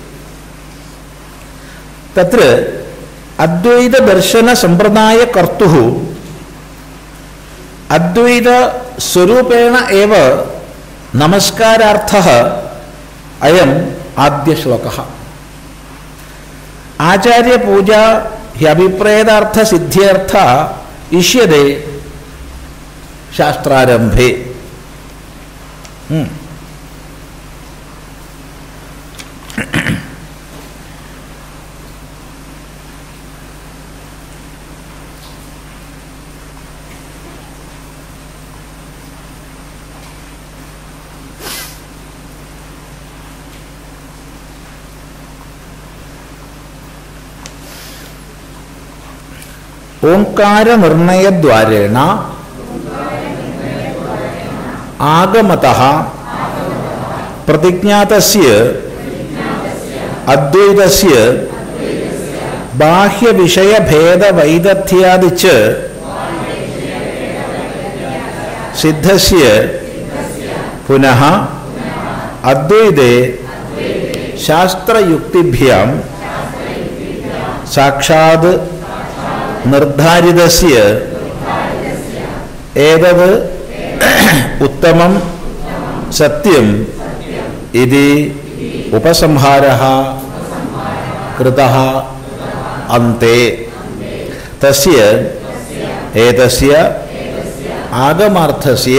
തത്ര അദ്വൈതദർശനസമ്പ്രദായകർത്തുः അദ്വൈതസ്വരൂപേണ एव നമസ്കാരാർത്ഥः അയം ആദ്യശ്ലോകः ആചാര്യപൂജ ഹ്യഭിപ്രേതാർത്ഥസിദ്ധ്യർത്ഥ ഇഷ്യത്തെ ശാസ്ത്രാരംഭേ ഉം. ഓംകാരനിർണയദ്വാരേണ ആഗമത പ്രതിജ്ഞാതസ്യ അദ്വൈതസ്യ ബാഹ്യവിഷയഭേദവൈദഗ്ധ്യാദി ച സിദ്ധസ്യ പുനഃ അദ്വൈതേ ശാസ്ത്രയുക്തിഭ്യാം സാക്ഷാത് നിർദ്ധാരിതസ്യ ഏതത് ഉത്തമം സത്യം ഇതി ഉപസംഹാരः कृतः अन्ते तस्य एतस्य आगमार्थस्य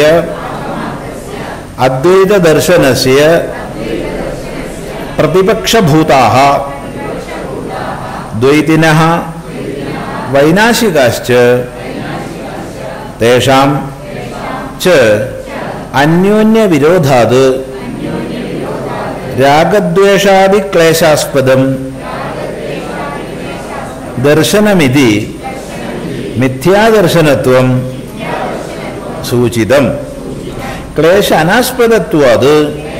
अद्वैतदर्शनस्य प्रतिपक्षभूताः द्वैतिनः वैनाशिकाश्च तेषां च अन्योन्यविरोधात् രാഗദ്വേഷാദിക്ലേശാസ്പദം ദർശനമിതി മിഥ്യാദർശനത്വം സൂചിതം ക്ലേശ അനാസ്പദത്വാത്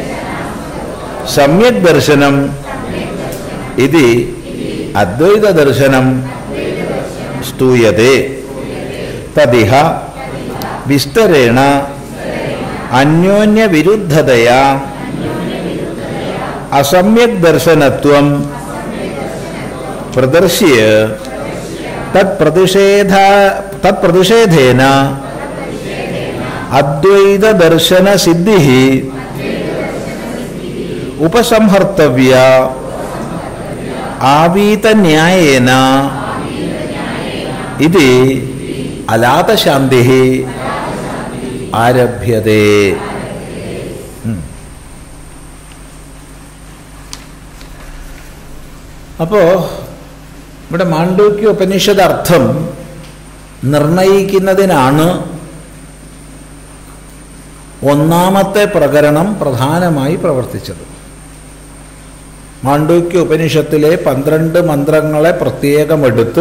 സമ്യക് ദർശനം ഇതി അദ്വൈതദർശനം സ്തൂയത്തെ തദിഹ വിസ്തരേണ അന്യോന്യവിരുദ്ധതയാ അസമ്യക് ദർശനത്വം പ്രദർശ്യ തത് പ്രതിഷേധ തത് പ്രതിഷേധേന അദ്വൈത ദർശന സിദ്ധി ഉപസംഹർത്തവ്യ ആവീത ന്യായേന ഇത് അലാതശാന്തി ആരഭ്യതേ ഉം. അപ്പോ ഇവിടെ മാണ്ഡൂക്യ ഉപനിഷത് അർത്ഥം നിർണയിക്കുന്നതിനാണ് ഒന്നാമത്തെ പ്രകരണം പ്രധാനമായി പ്രവർത്തിച്ചത് മാണ്ഡൂക്യ ഉപനിഷത്തിലെ പന്ത്രണ്ട് മന്ത്രങ്ങളെ പ്രത്യേകമെടുത്ത്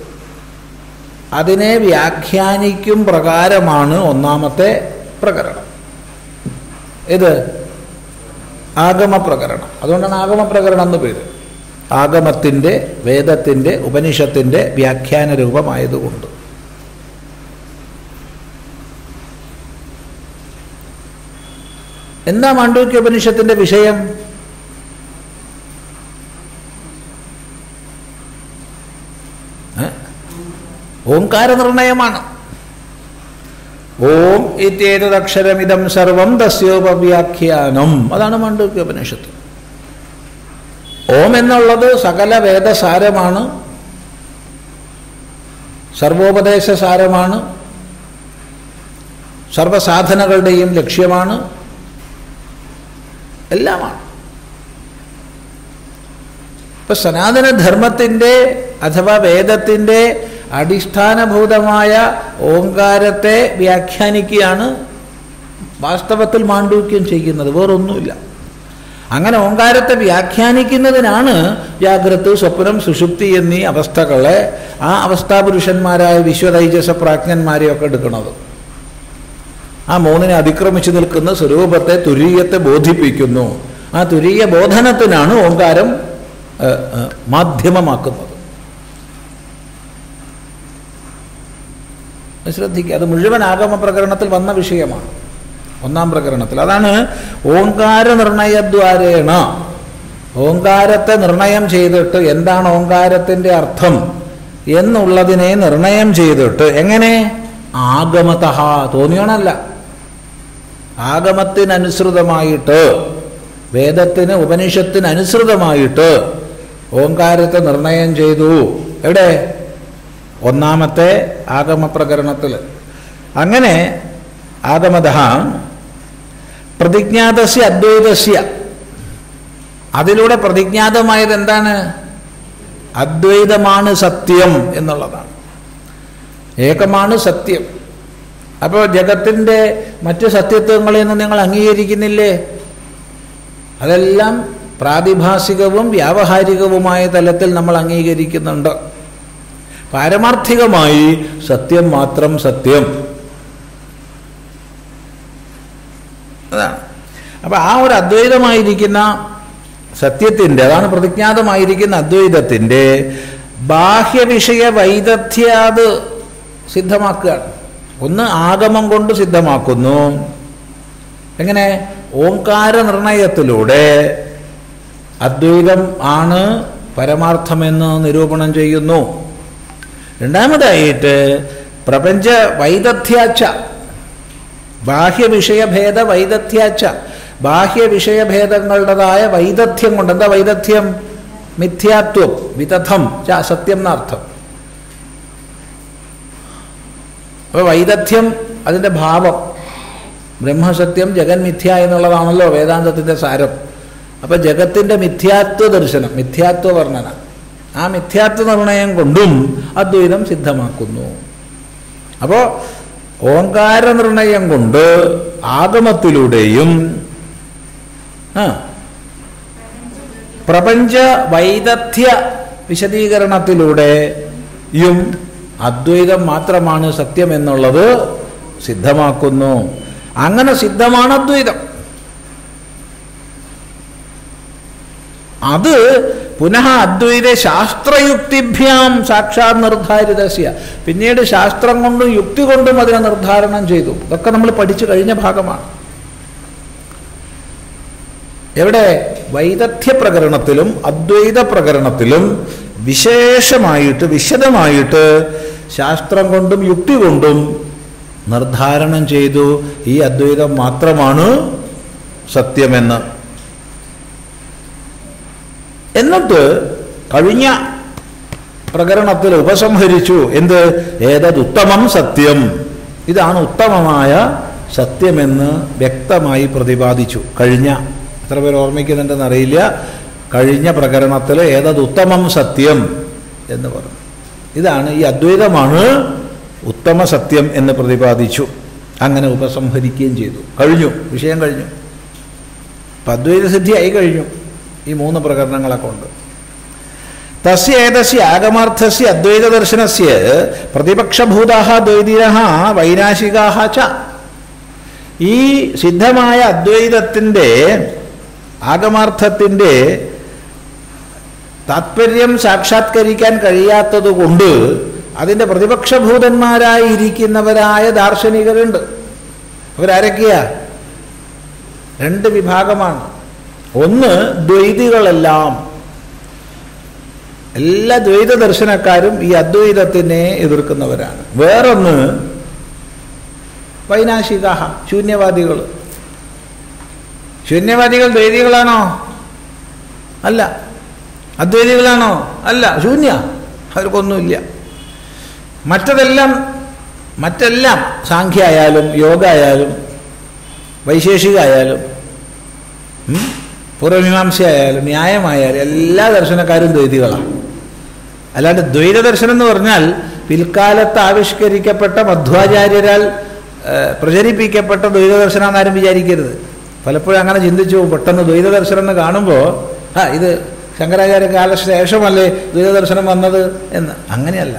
അതിനെ വ്യാഖ്യാനിക്കും പ്രകാരമാണ് ഒന്നാമത്തെ പ്രകരണം ഇത് ആഗമ പ്രകരണം അതുകൊണ്ടാണ് ആഗമ പ്രകരണം എന്ന് പേര് ആഗമത്തിൻ്റെ വേദത്തിൻ്റെ ഉപനിഷത്തിൻ്റെ വ്യാഖ്യാന രൂപമായതുകൊണ്ട് എന്താ മാണ്ഡൂക്യ ഉപനിഷത്തിന്റെ വിഷയം ഏ? ഓംകാര നിർണയമാണ് ഓം ഇത്യേതദക്ഷരമിതം സർവം തസ്യോപവ്യാഖ്യാനം അതാണ് മാണ്ഡൂക്യ ഉപനിഷത്ത് ഓം എന്നുള്ളത് സകല വേദസാരമാണ് സർവോപദേശ സാരമാണ് സർവസാധനകളുടെയും ലക്ഷ്യമാണ് എല്ലാമാണ് ഇപ്പൊ സനാതനധർമ്മത്തിൻ്റെ അഥവാ വേദത്തിൻ്റെ അടിസ്ഥാനഭൂതമായ ഓങ്കാരത്തെ വ്യാഖ്യാനിക്കുകയാണ് വാസ്തവത്തിൽ മാണ്ഡൂക്യം ചെയ്യുന്നത് വേറൊന്നുമില്ല അങ്ങനെ ഓങ്കാരത്തെ വ്യാഖ്യാനിക്കുന്നതിനാണ് ജാഗ്രത് സ്വപ്നം സുഷുപ്തി എന്നീ അവസ്ഥകളെ ആ അവസ്ഥാപുരുഷന്മാരായ വിശ്വതൈജസ പ്രാജ്ഞന്മാരെയൊക്കെ എടുക്കുന്നത് ആ മൂന്നിനെ അതിക്രമിച്ചു നിൽക്കുന്ന സ്വരൂപത്തെ തുരീയത്തെ ബോധിപ്പിക്കുന്നു ആ തുരീയ ബോധനത്തിനാണ് ഓങ്കാരം ഏ, ഏ, മാധ്യമമാക്കുന്നത് അത് ശ്രദ്ധിക്കുക അത് മുഴുവൻ ആഗമ പ്രകരണത്തിൽ വന്ന വിഷയമാണ് ഒന്നാം പ്രകരണത്തിൽ അതാണ് ഓങ്കാര നിർണയദ്വാരേണ ഓങ്കാരത്തെ നിർണയം ചെയ്തിട്ട് എന്താണ് ഓങ്കാരത്തിൻ്റെ അർത്ഥം എന്നുള്ളതിനെ നിർണയം ചെയ്തിട്ട് എങ്ങനെ ആഗമത തോന്നിയോണല്ല ആഗമത്തിനനുസൃതമായിട്ട് വേദത്തിന് ഉപനിഷത്തിനനുസൃതമായിട്ട് ഓങ്കാരത്തെ നിർണയം ചെയ്തു എവിടെ ഒന്നാമത്തെ ആഗമപ്രകരണത്തിൽ അങ്ങനെ ആഗമത പ്രതിജ്ഞാതസ്യ അദ്വൈതസ്യ അതിലൂടെ പ്രതിജ്ഞാതമായത് എന്താണ് അദ്വൈതമാണ് സത്യം എന്നുള്ളതാണ് ഏകമാണ് സത്യം അപ്പോൾ ജഗത്തിൻ്റെ മറ്റ് സത്യത്വങ്ങളെയൊന്നും നിങ്ങൾ അംഗീകരിക്കുന്നില്ലേ അതെല്ലാം പ്രാതിഭാസികവും വ്യാവഹാരികവുമായ തലത്തിൽ നമ്മൾ അംഗീകരിക്കുന്നുണ്ട് പാരമാർത്ഥികമായി സത്യം മാത്രം സത്യം അതാണ് അപ്പം ആ ഒരു അദ്വൈതമായിരിക്കുന്ന സത്യത്തിൻ്റെ അതാണ് പ്രതിജ്ഞാതമായിരിക്കുന്ന അദ്വൈതത്തിൻ്റെ ബാഹ്യവിഷയ വൈദഗ്ധ്യാത് സിദ്ധമാക്കുകയാണ് ഒന്ന് ആഗമം കൊണ്ട് സിദ്ധമാക്കുന്നു എങ്ങനെ ഓംകാര നിർണയത്തിലൂടെ അദ്വൈതം ആണ് പരമാർത്ഥമെന്ന് നിരൂപണം ചെയ്യുന്നു രണ്ടാമതായിട്ട് പ്രപഞ്ച വൈദഗ്ധ്യാച്ച ബാഹ്യവിഷയഭേദ വൈദഗ്ധ്യാച്ച ബാഹ്യവിഷയഭേദങ്ങളുടേതായ വൈദഗ്ധ്യം കൊണ്ട് എന്താ വൈദഗ്ധ്യം മിഥ്യാത്വം വിദഗ്ധം ച സത്യം എന്നർത്ഥം അപ്പോൾ വൈദഗ്ധ്യം അതിൻ്റെ ഭാവം ബ്രഹ്മസത്യം ജഗൻ മിഥ്യ എന്നുള്ളതാണല്ലോ വേദാന്തത്തിൻ്റെ സാരം അപ്പോൾ ജഗത്തിൻ്റെ മിഥ്യാത്വ ദർശനം മിഥ്യാത്വ വർണ്ണന ആ മിഥ്യാത്വ നിർണയം കൊണ്ടും അദ്വൈതം സിദ്ധമാക്കുന്നു അപ്പോൾ ഓങ്കാര നിർണയം കൊണ്ട് ആഗമത്തിലൂടെയും ആ പ്രപഞ്ച വൈദഗ്ധ്യ വിശദീകരണത്തിലൂടെയും അദ്വൈതം മാത്രമാണ് സത്യം എന്നുള്ളത് സിദ്ധമാക്കുന്നു അങ്ങനെ സിദ്ധമാണ് അദ്വൈതം അത് പുനഃ അദ്വൈത ശാസ്ത്രയുക്തിഭ്യാം സാക്ഷാത് നിർദ്ധാരിതസ്യ പിന്നീട് ശാസ്ത്രം കൊണ്ടും യുക്തി കൊണ്ടും അതിനെ നിർദ്ധാരണം ചെയ്തു ഇതൊക്കെ നമ്മൾ പഠിച്ചു കഴിഞ്ഞ ഭാഗമാണ് എവിടെ വൈദഗ്ധ്യ പ്രകരണത്തിലും അദ്വൈത പ്രകരണത്തിലും വിശേഷമായിട്ട് വിശദമായിട്ട് ശാസ്ത്രം കൊണ്ടും യുക്തി കൊണ്ടും നിർദ്ധാരണം ചെയ്തു ഈ അദ്വൈതം മാത്രമാണ് സത്യമെന്ന് എന്നിട്ട് കഴിഞ്ഞ പ്രകരണത്തിൽ ഉപസംഹരിച്ചു എന്ത് ഏതതുത്തമം സത്യം ഇതാണ് ഉത്തമമായ സത്യമെന്ന് വ്യക്തമായി പ്രതിപാദിച്ചു കഴിഞ്ഞ എത്ര പേർ ഓർമ്മിക്കുന്നുണ്ടെന്ന് അറിയില്ല കഴിഞ്ഞ പ്രകരണത്തിൽ ഏതതുത്തമം സത്യം എന്ന് പറഞ്ഞു ഇതാണ് ഈ അദ്വൈതമാണ് ഉത്തമ സത്യം എന്ന് പ്രതിപാദിച്ചു അങ്ങനെ ഉപസംഹരിക്കുകയും ചെയ്തു കഴിഞ്ഞു വിഷയം കഴിഞ്ഞു അപ്പം അദ്വൈത സിദ്ധിയായി കഴിഞ്ഞു ഈ മൂന്ന് പ്രകരണങ്ങളെ കൊണ്ട് തസ്യ ഏതസ്യ ആഗമാർത്ഥസ്യ അദ്വൈത ദർശനസ്യ പ്രതിപക്ഷഭൂതാഹ ദ്വൈതിനഃ വൈനാശികാഹ ച ഈ സിദ്ധമായ അദ്വൈതത്തിൻ്റെ ആഗമാർത്ഥത്തിൻ്റെ താത്പര്യം സാക്ഷാത്കരിക്കാൻ കഴിയാത്തതുകൊണ്ട് അതിൻ്റെ പ്രതിപക്ഷഭൂതന്മാരായി ഇരിക്കുന്നവരായ ദാർശനികരുണ്ട് അവരാരൊക്കെയാ രണ്ട് വിഭാഗമാണ് ഒന്ന് ദ്വൈതികളെല്ലാം എല്ലാ ദ്വൈത ദർശനക്കാരും ഈ അദ്വൈതത്തിനെ എതിർക്കുന്നവരാണ് വേറൊന്ന് വൈനാശിക ശൂന്യവാദികൾ ശൂന്യവാദികൾ ദ്വൈതികളാണോ അല്ല അദ്വൈതികളാണോ അല്ല ശൂന്യ അവർക്കൊന്നുമില്ല മറ്റതെല്ലാം മറ്റെല്ലാം സാഖ്യ ആയാലും യോഗ ആയാലും വൈശേഷിക ആയാലും ഉം, പൂർവമീമാംസ ആയാലും ന്യായമായാലും എല്ലാ ദർശനക്കാരും ദ്വൈതികളാണ് അല്ലാണ്ട് ദ്വൈത ദർശനം എന്ന് പറഞ്ഞാൽ പിൽക്കാലത്ത് ആവിഷ്കരിക്കപ്പെട്ട മധ്വാചാര്യരാൽ ഏഹ്, പ്രചരിപ്പിക്കപ്പെട്ട ദ്വൈത ദർശനം എന്നാരും വിചാരിക്കരുത് പലപ്പോഴും അങ്ങനെ ചിന്തിച്ചു പോകും. പെട്ടെന്ന് ദ്വൈത ദർശനം എന്ന് കാണുമ്പോൾ ആ ഇത് ശങ്കരാചാര്യ കാലശേഷമല്ലേ ദ്വൈത ദർശനം വന്നത് എന്ന് അങ്ങനെയല്ല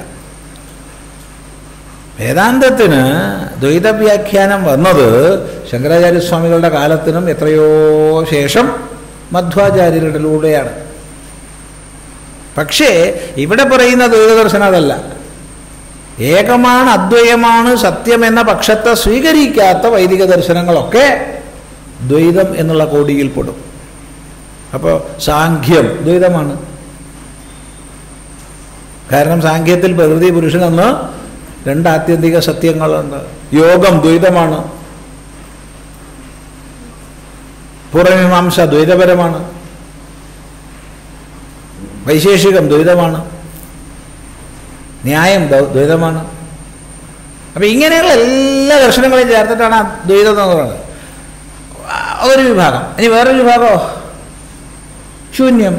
വേദാന്തത്തിന് ദ്വൈത വ്യാഖ്യാനം വന്നത് ശങ്കരാചാര്യസ്വാമികളുടെ കാലത്തിനും എത്രയോ ശേഷം മധ്വാചാര്യരുടെയിലൂടെയാണ് പക്ഷേ ഇവിടെ പറയുന്ന ദ്വൈതദർശനം അതല്ല ഏകമാണ് അദ്വയമാണ് സത്യമെന്ന പക്ഷത്തെ സ്വീകരിക്കാത്ത വൈദിക ദർശനങ്ങളൊക്കെ ദ്വൈതം എന്നുള്ള കോടിയിൽപ്പെടും അപ്പോൾ സാഖ്യം ദ്വൈതമാണ് കാരണം സാഖ്യത്തിൽ പ്രകൃതി പുരുഷനെന്ന് രണ്ട് ആത്യന്തിക സത്യങ്ങളുണ്ട് യോഗം ദ്വൈതമാണ് പൂർവമീമാംസ ദ്വൈതപരമാണ് വൈശേഷികം ദ്വൈതമാണ് ന്യായം ദ്വ- ദ്വൈതമാണ് അപ്പം ഇങ്ങനെയുള്ള എല്ലാ ദർശനങ്ങളെയും ചേർത്തിട്ടാണ് ആ ദ്വൈതം എന്ന് പറയുന്നത് ആ, ഒരു വിഭാഗം ഇനി വേറൊരു വിഭാഗമോ ശൂന്യം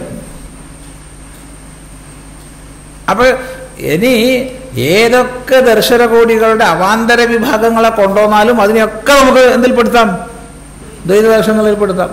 അപ്പോൾ ഇനി ഏതൊക്കെ ദർശനകോടികളുടെ അവാന്തര വിഭാഗങ്ങളെ കൊണ്ടുവന്നാലും അതിനെയൊക്കെ നമുക്ക് എന്തിൽ പെടുത്താം ദ്വൈത ദർശനങ്ങളിൽ പെടുത്താം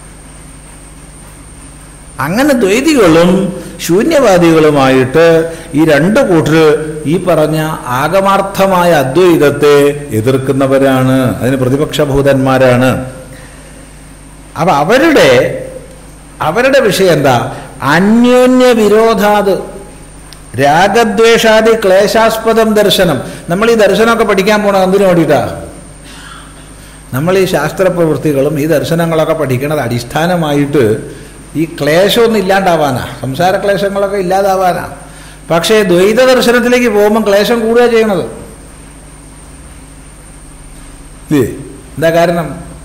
അങ്ങനെ ദ്വൈതികളും ശൂന്യവാദികളുമായിട്ട് ഈ രണ്ട് കൂട്ടർ ഈ പറഞ്ഞ ആഗമാർത്ഥമായ അദ്വൈതത്തെ എതിർക്കുന്നവരാണ് അതിന് പ്രതിപക്ഷഭൂതന്മാരാണ് അപ്പൊ അവരുടെ അവരുടെ വിഷയം എന്താ അന്യോന്യ വിരോധാത് രാഗദ്വേഷാദി ക്ലേശാസ്പദം ദർശനം നമ്മൾ ഈ ദർശനമൊക്കെ പഠിക്കാൻ പോണത് എന്തിനു വേണ്ടിയിട്ടാ നമ്മൾ ഈ ശാസ്ത്ര പ്രവൃത്തികളും ഈ ദർശനങ്ങളൊക്കെ പഠിക്കണത് അടിസ്ഥാനമായിട്ട് ഈ ക്ലേശമൊന്നും ഇല്ലാണ്ടാവാനാ സംസാര ക്ലേശങ്ങളൊക്കെ ഇല്ലാതാവാനാ പക്ഷേ ദ്വൈത ദർശനത്തിലേക്ക് പോകുമ്പോൾ ക്ലേശം കൂടുക ചെയ്യണത് ഇല്ലേ എന്താ കാരണം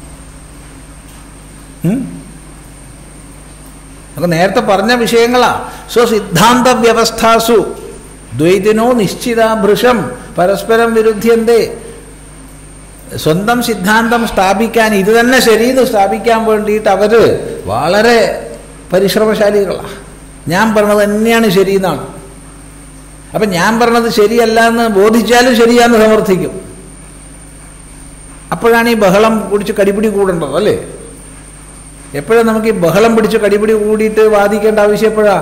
ഉം? നമുക്ക് നേരത്തെ പറഞ്ഞ വിഷയങ്ങളാ സ്വസിദ്ധാന്ത വ്യവസ്ഥാസു ദ്വൈതിനോ നിശ്ചിതാഭൃഷം പരസ്പരം വിരുദ്ധ്യന്തേ സ്വന്തം സിദ്ധാന്തം സ്ഥാപിക്കാൻ ഇത് തന്നെ ശരിയെന്ന് സ്ഥാപിക്കാൻ വേണ്ടിയിട്ട് അവർ വളരെ പരിശ്രമശാലികളാണ് ഞാൻ പറഞ്ഞത് തന്നെയാണ് ശരിയെന്നാണ് അപ്പം ഞാൻ പറഞ്ഞത് ശരിയല്ല എന്ന് ബോധിച്ചാലും ശരിയാന്ന് സമർത്ഥിക്കും അപ്പോഴാണ് ഈ ബഹളം കുടിച്ച് കടിപിടി കൂടേണ്ടത് അല്ലേ എപ്പോഴും നമുക്ക് ഈ ബഹളം പിടിച്ച് കടിപിടി കൂടിയിട്ട് വാദിക്കേണ്ട ആവശ്യം എപ്പോഴാ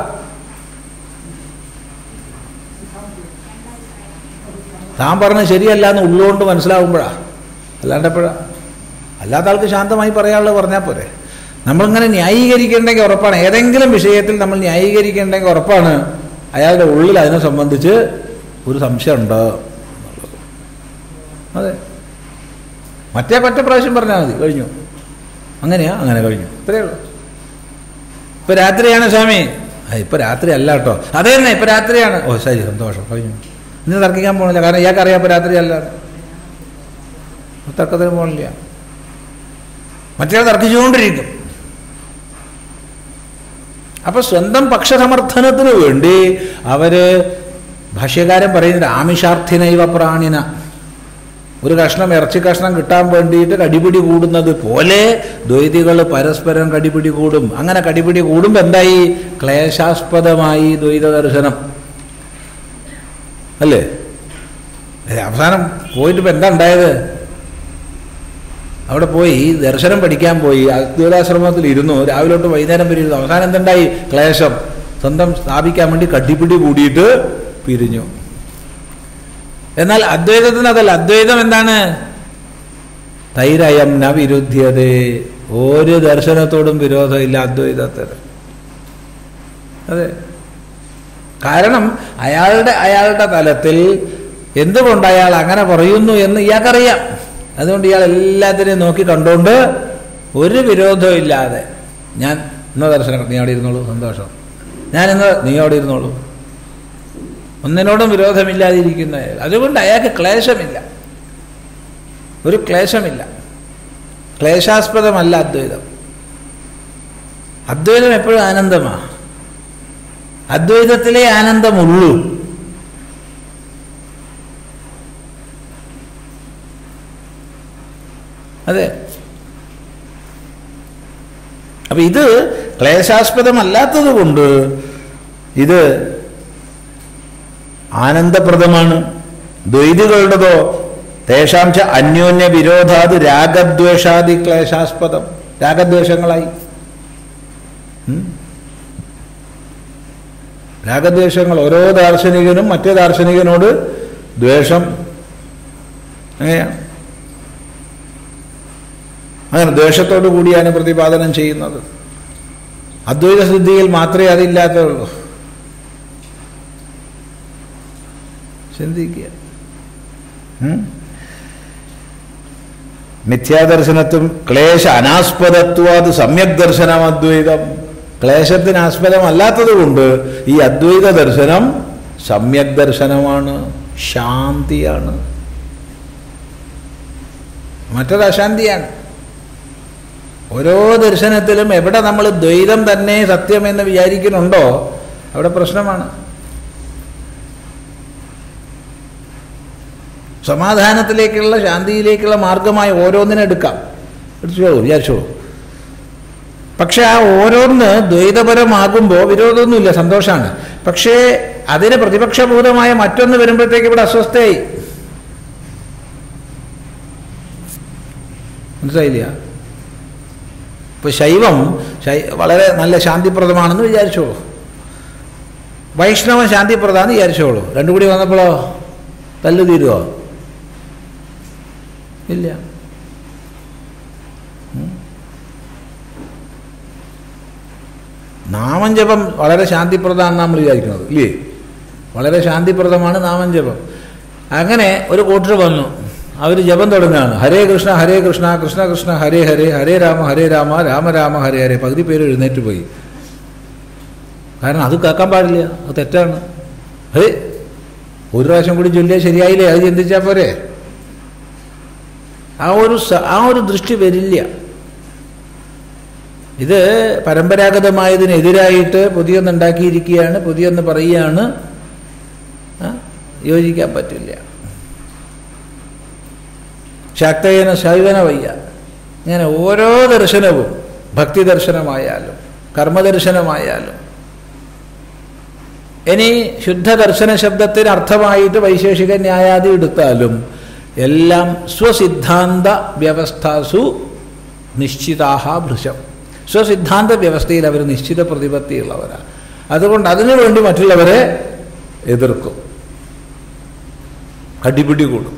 താൻ പറഞ്ഞത് ശരിയല്ല എന്ന് ഉള്ളുകൊണ്ട് മനസ്സിലാവുമ്പോഴാ അല്ലാണ്ട് എപ്പോഴാ അല്ലാത്ത ആൾക്ക് ശാന്തമായി പറയാനുള്ളത് പറഞ്ഞാൽ പോരെ നമ്മളിങ്ങനെ ന്യായീകരിക്കേണ്ടെങ്കിൽ ഉറപ്പാണ് ഏതെങ്കിലും വിഷയത്തിൽ നമ്മൾ ന്യായീകരിക്കേണ്ടെങ്കിൽ ഉറപ്പാണ് അയാളുടെ ഉള്ളിൽ അതിനെ സംബന്ധിച്ച് ഒരു സംശയമുണ്ട് എന്നുള്ളത് അതെ മറ്റേ പറ്റ പ്രാവശ്യം പറഞ്ഞാൽ മതി കഴിഞ്ഞു അങ്ങനെയാ അങ്ങനെ കഴിഞ്ഞു ഇത്രയേ ഉള്ളൂ ഇപ്പൊ രാത്രിയാണ് സ്വാമി ആ ഇപ്പൊ രാത്രി അല്ല കേട്ടോ അതെ തന്നെ ഇപ്പൊ രാത്രിയാണ് ഓ ശരി സന്തോഷം കഴിഞ്ഞു ഇന്ന് തർക്കിക്കാൻ പോണില്ല കാരണം ഇയാൾക്ക് അറിയാം ഇപ്പൊ രാത്രി അല്ല തർക്കത്തിന് പോണില്ല മറ്റേ തർക്കിച്ചുകൊണ്ടിരിക്കും അപ്പൊ സ്വന്തം പക്ഷസമർത്ഥനത്തിന് വേണ്ടി അവര് ഭാഷ്യകാരൻ പറയുന്നത് ആമിഷാർത്ഥിനൈവ പ്രാണിന ഒരു കഷ്ണം ഇറച്ചി കഷ്ണം കിട്ടാൻ വേണ്ടിയിട്ട് കടിപിടി കൂടുന്നത് പോലെ ദ്വൈതികൾ പരസ്പരം കടിപിടി കൂടും അങ്ങനെ കടിപിടി കൂടുമ്പോൾ എന്തായി ക്ലേശാസ്പദമായി ദ്വൈത ദർശനം അല്ലേ ഏ, അവസാനം പോയിട്ട് ഇപ്പം എന്താ ഉണ്ടായത് അവിടെ പോയി ദർശനം പഠിക്കാൻ പോയി അദ്വൈതാശ്രമത്തിൽ ഇരുന്നു രാവിലെ തൊട്ട് വൈകുന്നേരം വരെ ഇരുന്നു അവസാനം എന്തുണ്ടായി ക്ലേശം സ്വന്തം സ്ഥാപിക്കാൻ വേണ്ടി കട്ടിപ്പിടി കൂടിയിട്ട് പിരിഞ്ഞു എന്നാൽ അദ്വൈതത്തിന് അതല്ല അദ്വൈതം എന്താണ് തൈരയം ന വിരുദ്ധ്യതേ ഒരു ദർശനത്തോടും വിരോധമില്ല അദ്വൈതത്തിന് അതെ കാരണം അയാളുടെ അയാളുടെ തലത്തിൽ എന്തുകൊണ്ട് അയാൾ അങ്ങനെ പറയുന്നു എന്ന് ഇയാൾക്കറിയാം അതുകൊണ്ട് ഇയാൾ എല്ലാത്തിനെയും നോക്കി കണ്ടുകൊണ്ട് ഒരു വിരോധവും ഇല്ലാതെ ഞാൻ ഇന്ന ദർശനം നീ അവിടെ ഇരുന്നോളൂ സന്തോഷം ഞാൻ ഇന്ന് നീ അവിടെ ഇരുന്നോളൂ ഒന്നിനോടും വിരോധമില്ലാതിരിക്കുന്ന അയാൾ അതുകൊണ്ട് അയാൾക്ക് ക്ലേശമില്ല ഒരു ക്ലേശമില്ല ക്ലേശാസ്പദമല്ല അദ്വൈതം അദ്വൈതം എപ്പോഴും ആനന്ദമാണ് അദ്വൈതത്തിലെ ആനന്ദമുള്ളൂ അതെ അപ്പൊ ഇത് ക്ലേശാസ്പദമല്ലാത്തത് കൊണ്ട് ഇത് ആനന്ദപ്രദമാണ് ദ്വൈതികളുടേതോ തേഷാം ച അന്യോന്യ വിരോധാത് രാഗദ്വേഷാദി ക്ലേശാസ്പദം രാഗദ്വേഷങ്ങളായി ഉം. രാഗദ്വേഷങ്ങൾ ഓരോ ദാർശനികനും മറ്റേ ദാർശനികനോട് ദ്വേഷം അങ്ങനെയാണ് അങ്ങനെ ദ്വേഷത്തോടു കൂടിയാണ് പ്രതിപാദനം ചെയ്യുന്നത് അദ്വൈത സിദ്ധിയിൽ മാത്രമേ അതില്ലാത്തുള്ളൂ ചിന്തിക്കുക ഉം? മിഥ്യാദർശനത്തും ക്ലേശ അനാസ്പദത്വാത് സമ്യക് ദർശനം അദ്വൈതം ക്ലേശത്തിന് ആസ്പദമല്ലാത്തത് കൊണ്ട് ഈ അദ്വൈത ദർശനം സമ്യക് ദർശനമാണ് ശാന്തിയാണ് മറ്റത് അശാന്തിയാണ് ഓരോ ദർശനത്തിലും എവിടെ നമ്മൾ ദ്വൈതം തന്നെ സത്യമെന്ന് വിചാരിക്കുന്നുണ്ടോ അവിടെ പ്രശ്നമാണ് സമാധാനത്തിലേക്കുള്ള ശാന്തിയിലേക്കുള്ള മാർഗമായി ഓരോന്നിനെ എടുക്കാം എടുത്തോളൂ വിചാരിച്ചോളൂ പക്ഷെ ആ ഓരോന്ന് ദ്വൈതപരമാകുമ്പോൾ വിരോധമൊന്നുമില്ല സന്തോഷമാണ് പക്ഷേ അതിന് പ്രതിപക്ഷഭൂതമായ മറ്റൊന്ന് വരുമ്പോഴത്തേക്ക് ഇവിടെ അസ്വസ്ഥയായി മനസ്സിലായില്ല ഇപ്പൊ ശൈവം ശൈ വളരെ നല്ല ശാന്തിപ്രദമാണെന്ന് വിചാരിച്ചോളൂ വൈഷ്ണവം ശാന്തിപ്രദമാണെന്ന് വിചാരിച്ചോളൂ രണ്ടും കൂടി വന്നപ്പോഴോ തല്ലു തീരുവോ ഇല്ല ഉം. നാമം ജപം വളരെ ശാന്തിപ്രദമാണെന്ന് നമ്മൾ വിചാരിക്കുന്നത് ഇല്ലേ വളരെ ശാന്തിപ്രദമാണ് നാമം ജപം അങ്ങനെ ഒരു കൂട്ടർ വന്നു അവർ ജപം തുടങ്ങുകയാണ് ഹരേ കൃഷ്ണ ഹരേ കൃഷ്ണ കൃഷ്ണ കൃഷ്ണ ഹരേ ഹരേ ഹരേ രാമ ഹരേ രാമ രാമ രാമ ഹരേ ഹരേ പകുതി പേര് എഴുന്നേറ്റ് പോയി കാരണം അത് കേൾക്കാൻ പാടില്ല അത് തെറ്റാണ് ഹേ ഒരു പ്രാവശ്യം കൂടി ചൊല്ലിയാൽ ശരിയായില്ലേ അത് ചിന്തിച്ചാൽ പോരെ ആ ഒരു സ- ആ ഒരു ദൃഷ്ടി വരില്ല ഇത് പരമ്പരാഗതമായതിനെതിരായിട്ട് പുതിയൊന്നുണ്ടാക്കിയിരിക്കുകയാണ് പുതിയൊന്ന് പറയുകയാണ് ആ, യോജിക്കാൻ പറ്റില്ല ശാക്തയന ശൈവന വയ്യ ഇങ്ങനെ ഓരോ ദർശനവും ഭക്തി ദർശനമായാലും കർമ്മദർശനമായാലും ഇനി ശുദ്ധ ദർശന ശബ്ദത്തിന് അർത്ഥമായിട്ട് വൈശേഷിക ന്യായാദി എടുത്താലും എല്ലാം സ്വസിദ്ധാന്ത വ്യവസ്ഥാസു നിശ്ചിതാഹ ഭൃശം സ്വസിദ്ധാന്ത വ്യവസ്ഥയിൽ അവർ നിശ്ചിത പ്രതിപത്തിയുള്ളവരാണ് അതുകൊണ്ട് അതിനു വേണ്ടി മറ്റുള്ളവരെ എതിർക്കും അടിപിടി കൂടും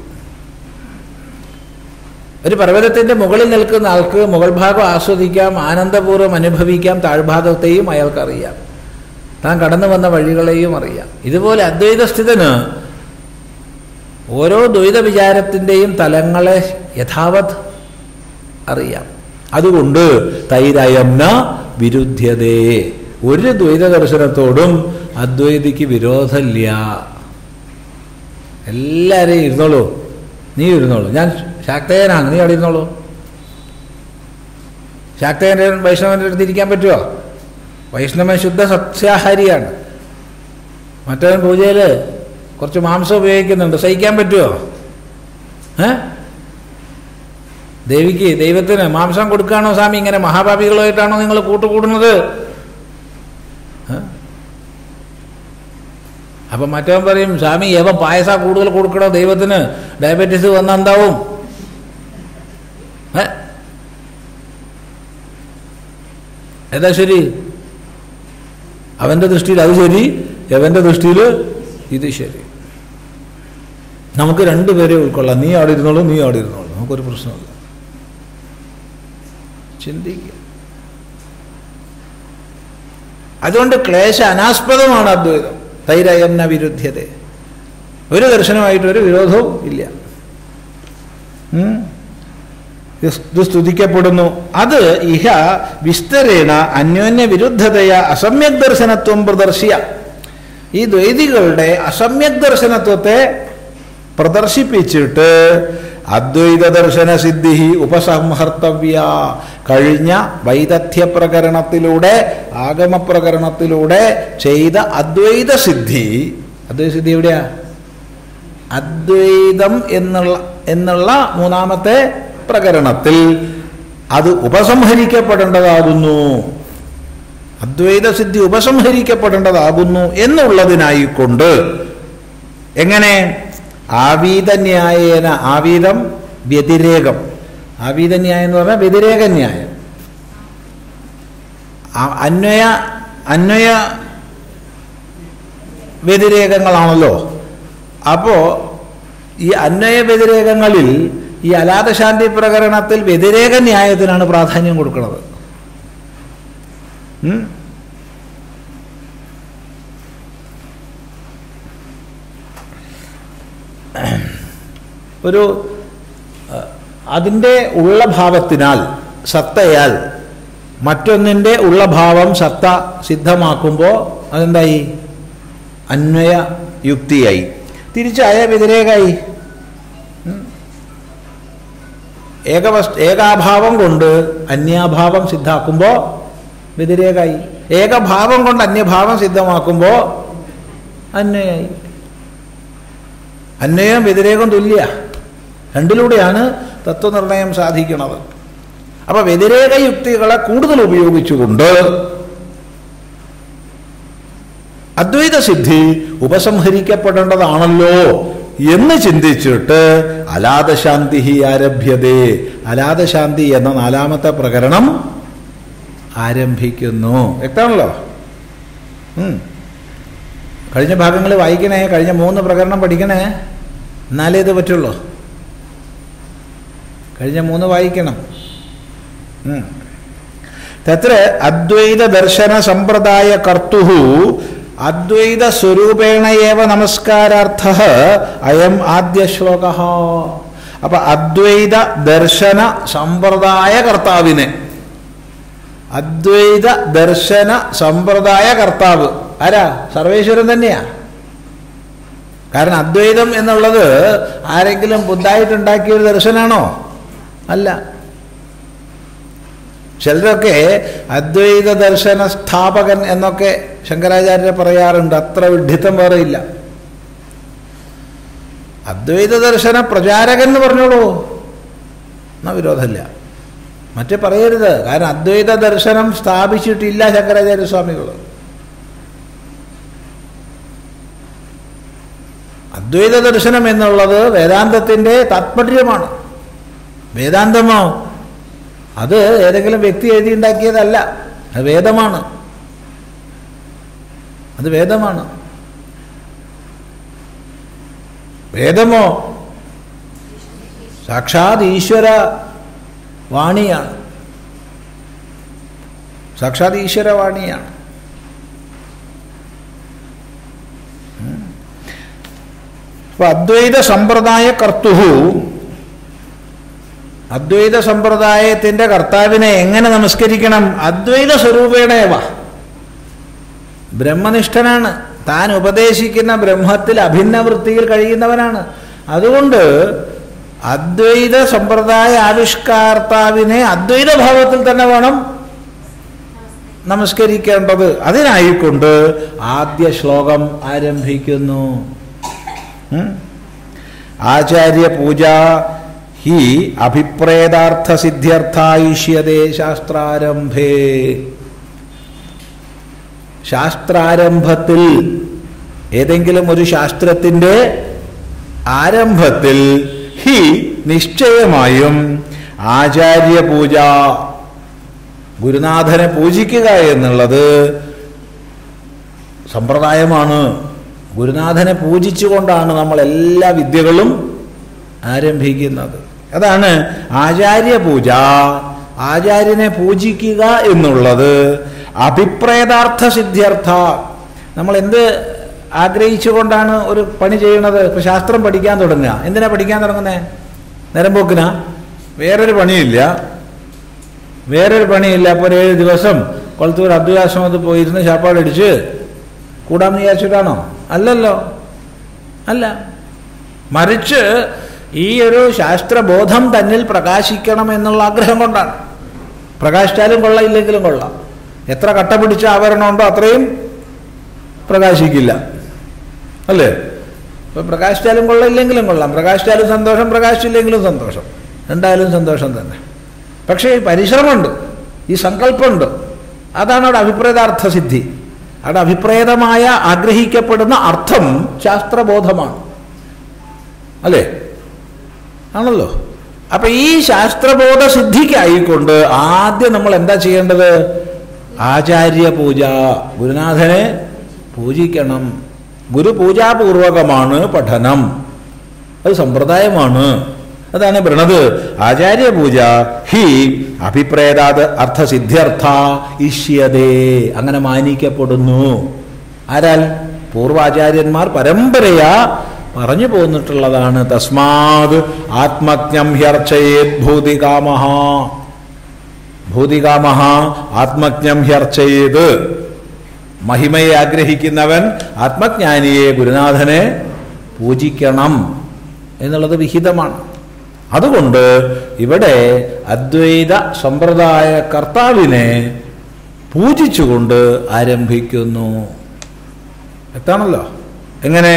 ഒരു പർവ്വതത്തിന്റെ മുകളിൽ നിൽക്കുന്ന ആൾക്ക് മുകൾ ഭാഗം ആസ്വദിക്കാം ആനന്ദപൂർവ്വം അനുഭവിക്കാം താഴ്ഭാഗത്തെയും അയാൾക്കറിയാം താൻ കടന്നു വന്ന വഴികളെയും അറിയാം ഇതുപോലെ അദ്വൈതസ്ഥിതന് ഓരോ ദ്വൈത വിചാരത്തിൻ്റെയും തലങ്ങളെ യഥാവത് അറിയാം അതുകൊണ്ട് തൈരയം ന വിരുദ്ധ്യതേ ഒരു ദ്വൈത ദർശനത്തോടും അദ്വൈതിക്ക് വിരോധമില്ല എല്ലാവരെയും ഇരുന്നോളൂ നീ ഇരുന്നോളൂ ഞാൻ ശാക്തേയനാണ് നീ അവിടെ ഇരുന്നോളൂ ശാക്തേയൻ്റെ വൈഷ്ണവൻ്റെ അടുത്ത് ഇരിക്കാൻ പറ്റുമോ വൈഷ്ണവൻ ശുദ്ധ സസ്യാഹാരിയാണ് മറ്റവൻ പൂജയിൽ കുറച്ച് മാംസം ഉപയോഗിക്കുന്നുണ്ട് സഹിക്കാൻ പറ്റുമോ ഏ ദേവിക്ക് ദൈവത്തിന് മാംസം കൊടുക്കുകയാണോ സ്വാമി ഇങ്ങനെ മഹാപാപികളുമായിട്ടാണോ നിങ്ങൾ കൂട്ടുകൂടുന്നത് ഏ? അപ്പം മറ്റവൻ പറയും സ്വാമി ഏവ പായസ കൂടുതൽ കൊടുക്കണോ ദൈവത്തിന് ഡയബറ്റീസ് വന്ന എന്താവും ഏ? ഏതാ ശരി അവൻ്റെ ദൃഷ്ടിയിൽ അത് ശരി എവൻ്റെ ദൃഷ്ടിയിൽ ഇത് ശരി നമുക്ക് രണ്ടുപേരെ ഉൾക്കൊള്ളാം നീ അവിടെ ഇരുന്നോളൂ നീ അവിടെ ഇരുന്നോളൂ നമുക്കൊരു പ്രശ്നമില്ല ചിന്തിക്കുക അതുകൊണ്ട് ക്ലേശ അനാസ്പദമാണ് അദ്വൈതം തൈരയന്ന വിരുദ്ധ്യത ഒരു ദർശനമായിട്ട് ഒരു വിരോധവും ഇല്ല ഉം. ഇത് ഇത് സ്തുതിക്കപ്പെടുന്നു അത് ഇഹ വിസ്തരേണ അന്യോന്യ വിരുദ്ധതയ അസമ്യക് ദർശനത്വം പ്രദർശ്യ ഈ ദ്വൈതികളുടെ അസമ്യക് ദർശനത്വത്തെ പ്രദർശിപ്പിച്ചിട്ട് അദ്വൈത ദർശന സിദ്ധി ഉപസംഹർത്തവ്യ കഴിഞ്ഞ വൈദഗ്ധ്യ പ്രകരണത്തിലൂടെ ആഗമപ്രകരണത്തിലൂടെ ചെയ്ത അദ്വൈത സിദ്ധി അദ്വൈത സിദ്ധി എവിടെയാ അദ്വൈതം എന്നുള്ള എന്നുള്ള മൂന്നാമത്തെ പ്രകരണത്തിൽ അത് ഉപസംഹരിക്കപ്പെടേണ്ടതാകുന്നു അദ്വൈത സിദ്ധി ഉപസംഹരിക്കപ്പെടേണ്ടതാകുന്നു എന്നുള്ളതിനായിക്കൊണ്ട് എങ്ങനെ ആവീതന്യായേന ആവീതം വ്യതിരേകം ആവീതന്യായം എന്ന് പറഞ്ഞാൽ വ്യതിരേക ന്യായം ആ- അന്വയ അന്വയ വ്യതിരേകങ്ങളാണല്ലോ അപ്പോൾ ഈ അന്വയ വ്യതിരേകങ്ങളിൽ ഈ അലാതശാന്തി പ്രകരണത്തിൽ വ്യതിരേക ന്യായത്തിനാണ് പ്രാധാന്യം കൊടുക്കുന്നത് ഉം? ഒരു അഹ്, അതിൻ്റെ ഉള്ള ഭാവത്തിനാൽ സത്തയാൽ മറ്റൊന്നിൻ്റെ ഉള്ള ഭാവം സത്ത സിദ്ധമാക്കുമ്പോൾ അതെന്തായി അന്വയ യുക്തിയായി തിരിച്ചായ വ്യതിരേകായി ഉം. ഏകവസ് ഏകാഭാവം കൊണ്ട് അന്യാഭാവം സിദ്ധാക്കുമ്പോൾ വ്യതിരേകായി ഏകഭാവം കൊണ്ട് അന്യഭാവം സിദ്ധമാക്കുമ്പോൾ അന്വയായി അന്വയം വ്യതിരേകം തുല്യ രണ്ടിലൂടെയാണ് തത്വനിർണയം സാധിക്കുന്നത് അപ്പൊ വ്യതിരേക യുക്തികളെ കൂടുതൽ ഉപയോഗിച്ചുകൊണ്ട് അദ്വൈത സിദ്ധി ഉപസംഹരിക്കപ്പെടേണ്ടതാണല്ലോ എന്ന് ചിന്തിച്ചിട്ട് അലാദശാന്തി ആരഭ്യതേ അലാദശാന്തി എന്ന നാലാമത്തെ പ്രകരണം ആരംഭിക്കുന്നു വ്യക്തമാണല്ലോ ഉം. കഴിഞ്ഞ ഭാഗങ്ങൾ വായിക്കണേ കഴിഞ്ഞ മൂന്ന് പ്രകരണം പഠിക്കണേ എന്നാലേ ഇത് പറ്റുള്ളൂ കഴിഞ്ഞ മൂന്ന് വായിക്കണം ഉം. തത്ര അദ്വൈത ദർശന സമ്പ്രദായ കർത്തു അദ്വൈത സ്വരൂപേണ ഏവ നമസ്കാരാർത്ഥ അയം ആദ്യ ശ്ലോക അപ്പൊ അദ്വൈത ദർശന സമ്പ്രദായ കർത്താവിനെ അദ്വൈത ദർശന സമ്പ്രദായ കർത്താവ് ആരാ സർവേശ്വരൻ തന്നെയാ കാരണം അദ്വൈതം എന്നുള്ളത് ആരെങ്കിലും പുതുതായിട്ടുണ്ടാക്കിയ ഒരു ദർശനാണോ അല്ല ചിലരൊക്കെ അദ്വൈത ദർശന സ്ഥാപകൻ എന്നൊക്കെ ശങ്കരാചാര്യരെ പറയാറുണ്ട് അത്ര വിഡ്ഢിത്തം വേറെ ഇല്ല അദ്വൈത ദർശന പ്രചാരകൻ എന്ന് പറഞ്ഞോളൂ എന്നാ വിരോധമില്ല മറ്റേ പറയരുത് കാരണം അദ്വൈത ദർശനം സ്ഥാപിച്ചിട്ടില്ല ശങ്കരാചാര്യ സ്വാമികൾ അദ്വൈത ദർശനം എന്നുള്ളത് വേദാന്തത്തിൻ്റെ താത്പര്യമാണ് വേദാന്തമോ അത് ഏതെങ്കിലും വ്യക്തി എഴുതിയുണ്ടാക്കിയതല്ല അത് വേദമാണ് അത് വേദമാണ് വേദമോ സാക്ഷാത് ഈശ്വര വാണിയാണ് സാക്ഷാത് ഈശ്വരവാണിയാണ് അപ്പൊ അദ്വൈത സമ്പ്രദായ കർത്തുഹു അദ്വൈത സമ്പ്രദായത്തിന്റെ കർത്താവിനെ എങ്ങനെ നമസ്കരിക്കണം അദ്വൈത സ്വരൂപേണേവ ബ്രഹ്മനിഷ്ഠനാണ് താൻ ഉപദേശിക്കുന്ന ബ്രഹ്മത്തിൽ അഭിന്ന വൃത്തിയിൽ കഴിയുന്നവനാണ് അതുകൊണ്ട് അദ്വൈത സമ്പ്രദായ ആവിഷ്കാർത്താവിനെ അദ്വൈത ഭാവത്തിൽ തന്നെ വേണം നമസ്കരിക്കേണ്ടത് അതിനായിക്കൊണ്ട് ആദ്യ ശ്ലോകം ആരംഭിക്കുന്നു ഉം? ആചാര്യ പൂജ ഹി അഭിപ്രേതാർത്ഥ സിദ്ധ്യർത്ഥായിഷ്യതേ ശാസ്ത്രാരംഭേ ശാസ്ത്രാരംഭത്തിൽ ഏതെങ്കിലും ഒരു ശാസ്ത്രത്തിൻ്റെ ആരംഭത്തിൽ ഹി നിശ്ചയമായും ആചാര്യ പൂജ ഗുരുനാഥനെ പൂജിക്കുക എന്നുള്ളത് സമ്പ്രദായമാണ് ഗുരുനാഥനെ പൂജിച്ചുകൊണ്ടാണ് നമ്മൾ എല്ലാ വിദ്യകളും ആരംഭിക്കുന്നത് അതാണ് ആചാര്യ പൂജ ആചാര്യനെ പൂജിക്കുക എന്നുള്ളത് അഭിപ്രേതാർത്ഥ സിദ്ധ്യർത്ഥ നമ്മൾ എന്ത് ആഗ്രഹിച്ചുകൊണ്ടാണ് ഒരു പണി ചെയ്യണത് ഇപ്പൊ ശാസ്ത്രം പഠിക്കാൻ തുടങ്ങുക എന്തിനാ പഠിക്കാൻ തുടങ്ങുന്നേ നേരമ്പോക്കിനാ വേറൊരു പണിയില്ല വേറൊരു പണിയില്ല അപ്പോൾ ഒരു ഏഴ് ദിവസം കൊളത്തൂർ അദ്വൈതാശ്രമത്തിൽ പോയിരുന്ന് ശാപ്പാടടിച്ച് കൂടാമെന്ന് വിചാരിച്ചിട്ടാണോ അല്ലല്ലോ അല്ല മറിച്ച് ഈ ഒരു ശാസ്ത്രബോധം തന്നിൽ പ്രകാശിക്കണം എന്നുള്ള ആഗ്രഹം കൊണ്ടാണ് പ്രകാശിച്ചാലും കൊള്ളാം ഇല്ലെങ്കിലും കൊള്ളാം എത്ര കട്ട പിടിച്ച ആവരണമുണ്ടോ അത്രയും പ്രകാശിക്കില്ല അല്ലേ ഇപ്പൊ പ്രകാശിച്ചാലും കൊള്ളാം ഇല്ലെങ്കിലും കൊള്ളാം പ്രകാശിച്ചാലും സന്തോഷം പ്രകാശിച്ചില്ലെങ്കിലും സന്തോഷം എന്തായാലും സന്തോഷം തന്നെ പക്ഷേ ഈ പരിശ്രമമുണ്ട് ഈ സങ്കല്പമുണ്ട് അതാണ് അവിടെ അഭിപ്രേതാർത്ഥ സിദ്ധി അവിടെ അഭിപ്രേതമായ ആഗ്രഹിക്കപ്പെടുന്ന അർത്ഥം ശാസ്ത്രബോധമാണ് അല്ലേ ആണല്ലോ അപ്പൊ ഈ ശാസ്ത്രബോധ സിദ്ധിക്കായിക്കൊണ്ട് ആദ്യം നമ്മൾ എന്താ ചെയ്യേണ്ടത് ആചാര്യ പൂജ ഗുരുനാഥനെ പൂജിക്കണം ഗുരു പൂജാപൂർവകമാണ് പഠനം അത് സമ്പ്രദായമാണ് അതാണ് പറയണത് ആചാര്യ പൂജ ഹി അഭിപ്രേതാത് അർത്ഥസിദ്ധ്യർത്ഥ ഇഷ്യതേ അങ്ങനെ മാനിക്കപ്പെടുന്നു ആരാൽ പൂർവാചാര്യന്മാർ പരമ്പരയാ പറഞ്ഞു പോന്നിട്ടുള്ളതാണ് തസ്മാത് ആത്മജ്ഞം ഹ്യർച്ചയേത് ഭൂതികാമഹ ഭൂതികാമഹ ആത്മജ്ഞം ഹ്യർച്ചയേത് മഹിമയെ ആഗ്രഹിക്കുന്നവൻ ആത്മജ്ഞാനിയെ ഗുരുനാഥനെ പൂജിക്കണം എന്നുള്ളത് വിഹിതമാണ് അതുകൊണ്ട് ഇവിടെ അദ്വൈത സമ്പ്രദായ കർത്താവിനെ പൂജിച്ചുകൊണ്ട് ആരംഭിക്കുന്നു എത്താണല്ലോ എങ്ങനെ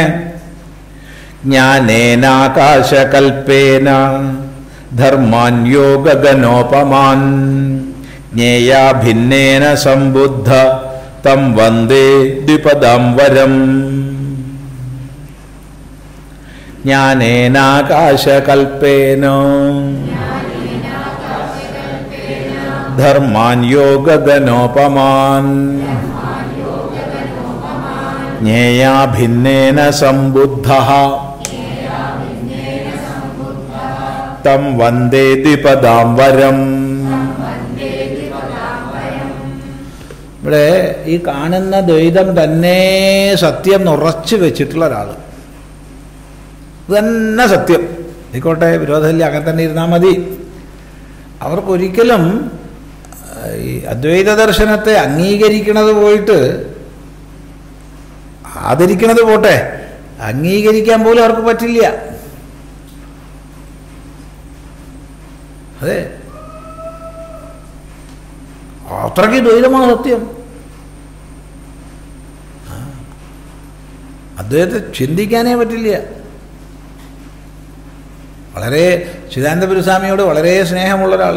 ജ്ഞാനേനാകാശകൽപ്പേന ധർമാൻ യോഗഗനോപമാൻ ജ്ഞേയാ ഭിന്നേന സംബുദ്ധ തം വന്ദേ ദ്വിപദം വരം ജ്ഞാനേനാകാശകൽപ്പേന ധർമാൻ യോഗഗനോപമാൻ ജ്ഞേയാ ഭിന്നേന സംബുദ്ധ തം വന്ദേ ദ്വിപദാം വരം ഇവിടെ ഈ കാണുന്ന ദ്വൈതം തന്നെ സത്യം ഉറച്ചു വെച്ചിട്ടുള്ള ഒരാൾ തന്നെ സത്യം ആയിക്കോട്ടെ വിരോധമില്ല അങ്ങനെ തന്നെ ഇരുന്നാൽ മതി അവർക്കൊരിക്കലും ഈ അദ്വൈത ദർശനത്തെ അംഗീകരിക്കണത് പോയിട്ട് ആദരിക്കണത് പോട്ടെ അംഗീകരിക്കാൻ പോലും അവർക്ക് പറ്റില്ല അതെ അത്രയ്ക്ക് ദ്വൈതമാണ് സത്യം ആ. അദ്ദേഹത്തെ ചിന്തിക്കാനേ പറ്റില്ല വളരെ ചിദാനന്ദപുരസ്വാമിയോട് വളരെ സ്നേഹമുള്ള ഒരാൾ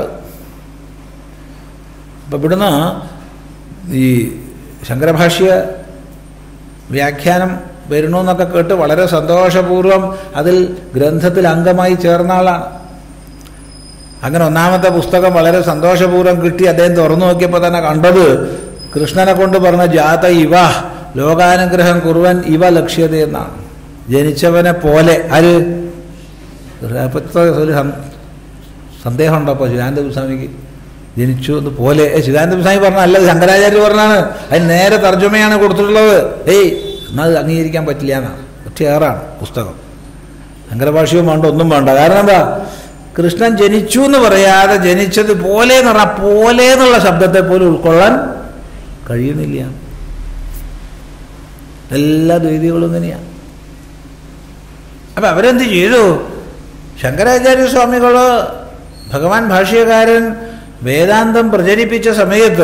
അപ്പം ഇവിടുന്ന് ഈ ശങ്കരഭാഷ്യ വ്യാഖ്യാനം വരണമെന്നൊക്കെ കേട്ട് വളരെ സന്തോഷപൂർവ്വം അതിൽ ഗ്രന്ഥത്തിൽ അംഗമായി ചേർന്ന ആളാണ് അങ്ങനെ ഒന്നാമത്തെ പുസ്തകം വളരെ സന്തോഷപൂർവ്വം കിട്ടി അദ്ദേഹം തുറന്നു നോക്കിയപ്പോൾ തന്നെ കണ്ടത് കൃഷ്ണനെ കൊണ്ട് പറഞ്ഞ ജാത ഇവ ലോകാനുഗ്രഹം കുറുവൻ ഇവ ലക്ഷ്യത എന്നാണ് ജനിച്ചവനെ പോലെ ആര് അപ്പോഴത്തെ ഒരു സം- സന്ദേഹമുണ്ടോ അപ്പോൾ ശിവാനന്ദ സ്വാമിക്ക് ജനിച്ചു എന്ന് പോലെ ഏ ശിവാനന്ദ സ്വാമി പറഞ്ഞ അല്ല ശങ്കരാചാര്യ പറഞ്ഞാണ് അതിന് നേരെ തർജ്ജമയാണ് കൊടുത്തിട്ടുള്ളത് ഏയ് എന്നാൽ അത് അംഗീകരിക്കാൻ പറ്റില്ല എന്നാണ് ഒറ്റയേറാണ് പുസ്തകം ശങ്കരഭാഷ്യവും വേണ്ട ഒന്നും വേണ്ട കാരണം എന്താ കൃഷ്ണൻ ജനിച്ചു എന്ന് പറയാതെ ജനിച്ചത് പോലെ എന്ന് പറഞ്ഞാൽ പോലെ എന്നുള്ള ശബ്ദത്തെ പോലും ഉൾക്കൊള്ളാൻ കഴിയുന്നില്ല എല്ലാ ദ്വൈതികളും ഇങ്ങനെയാണ് അപ്പം അവരെന്ത് ചെയ്തു ശങ്കരാചാര്യ സ്വാമികൾ ഭഗവാൻ ഭാഷ്യകാരൻ വേദാന്തം പ്രചരിപ്പിച്ച സമയത്ത്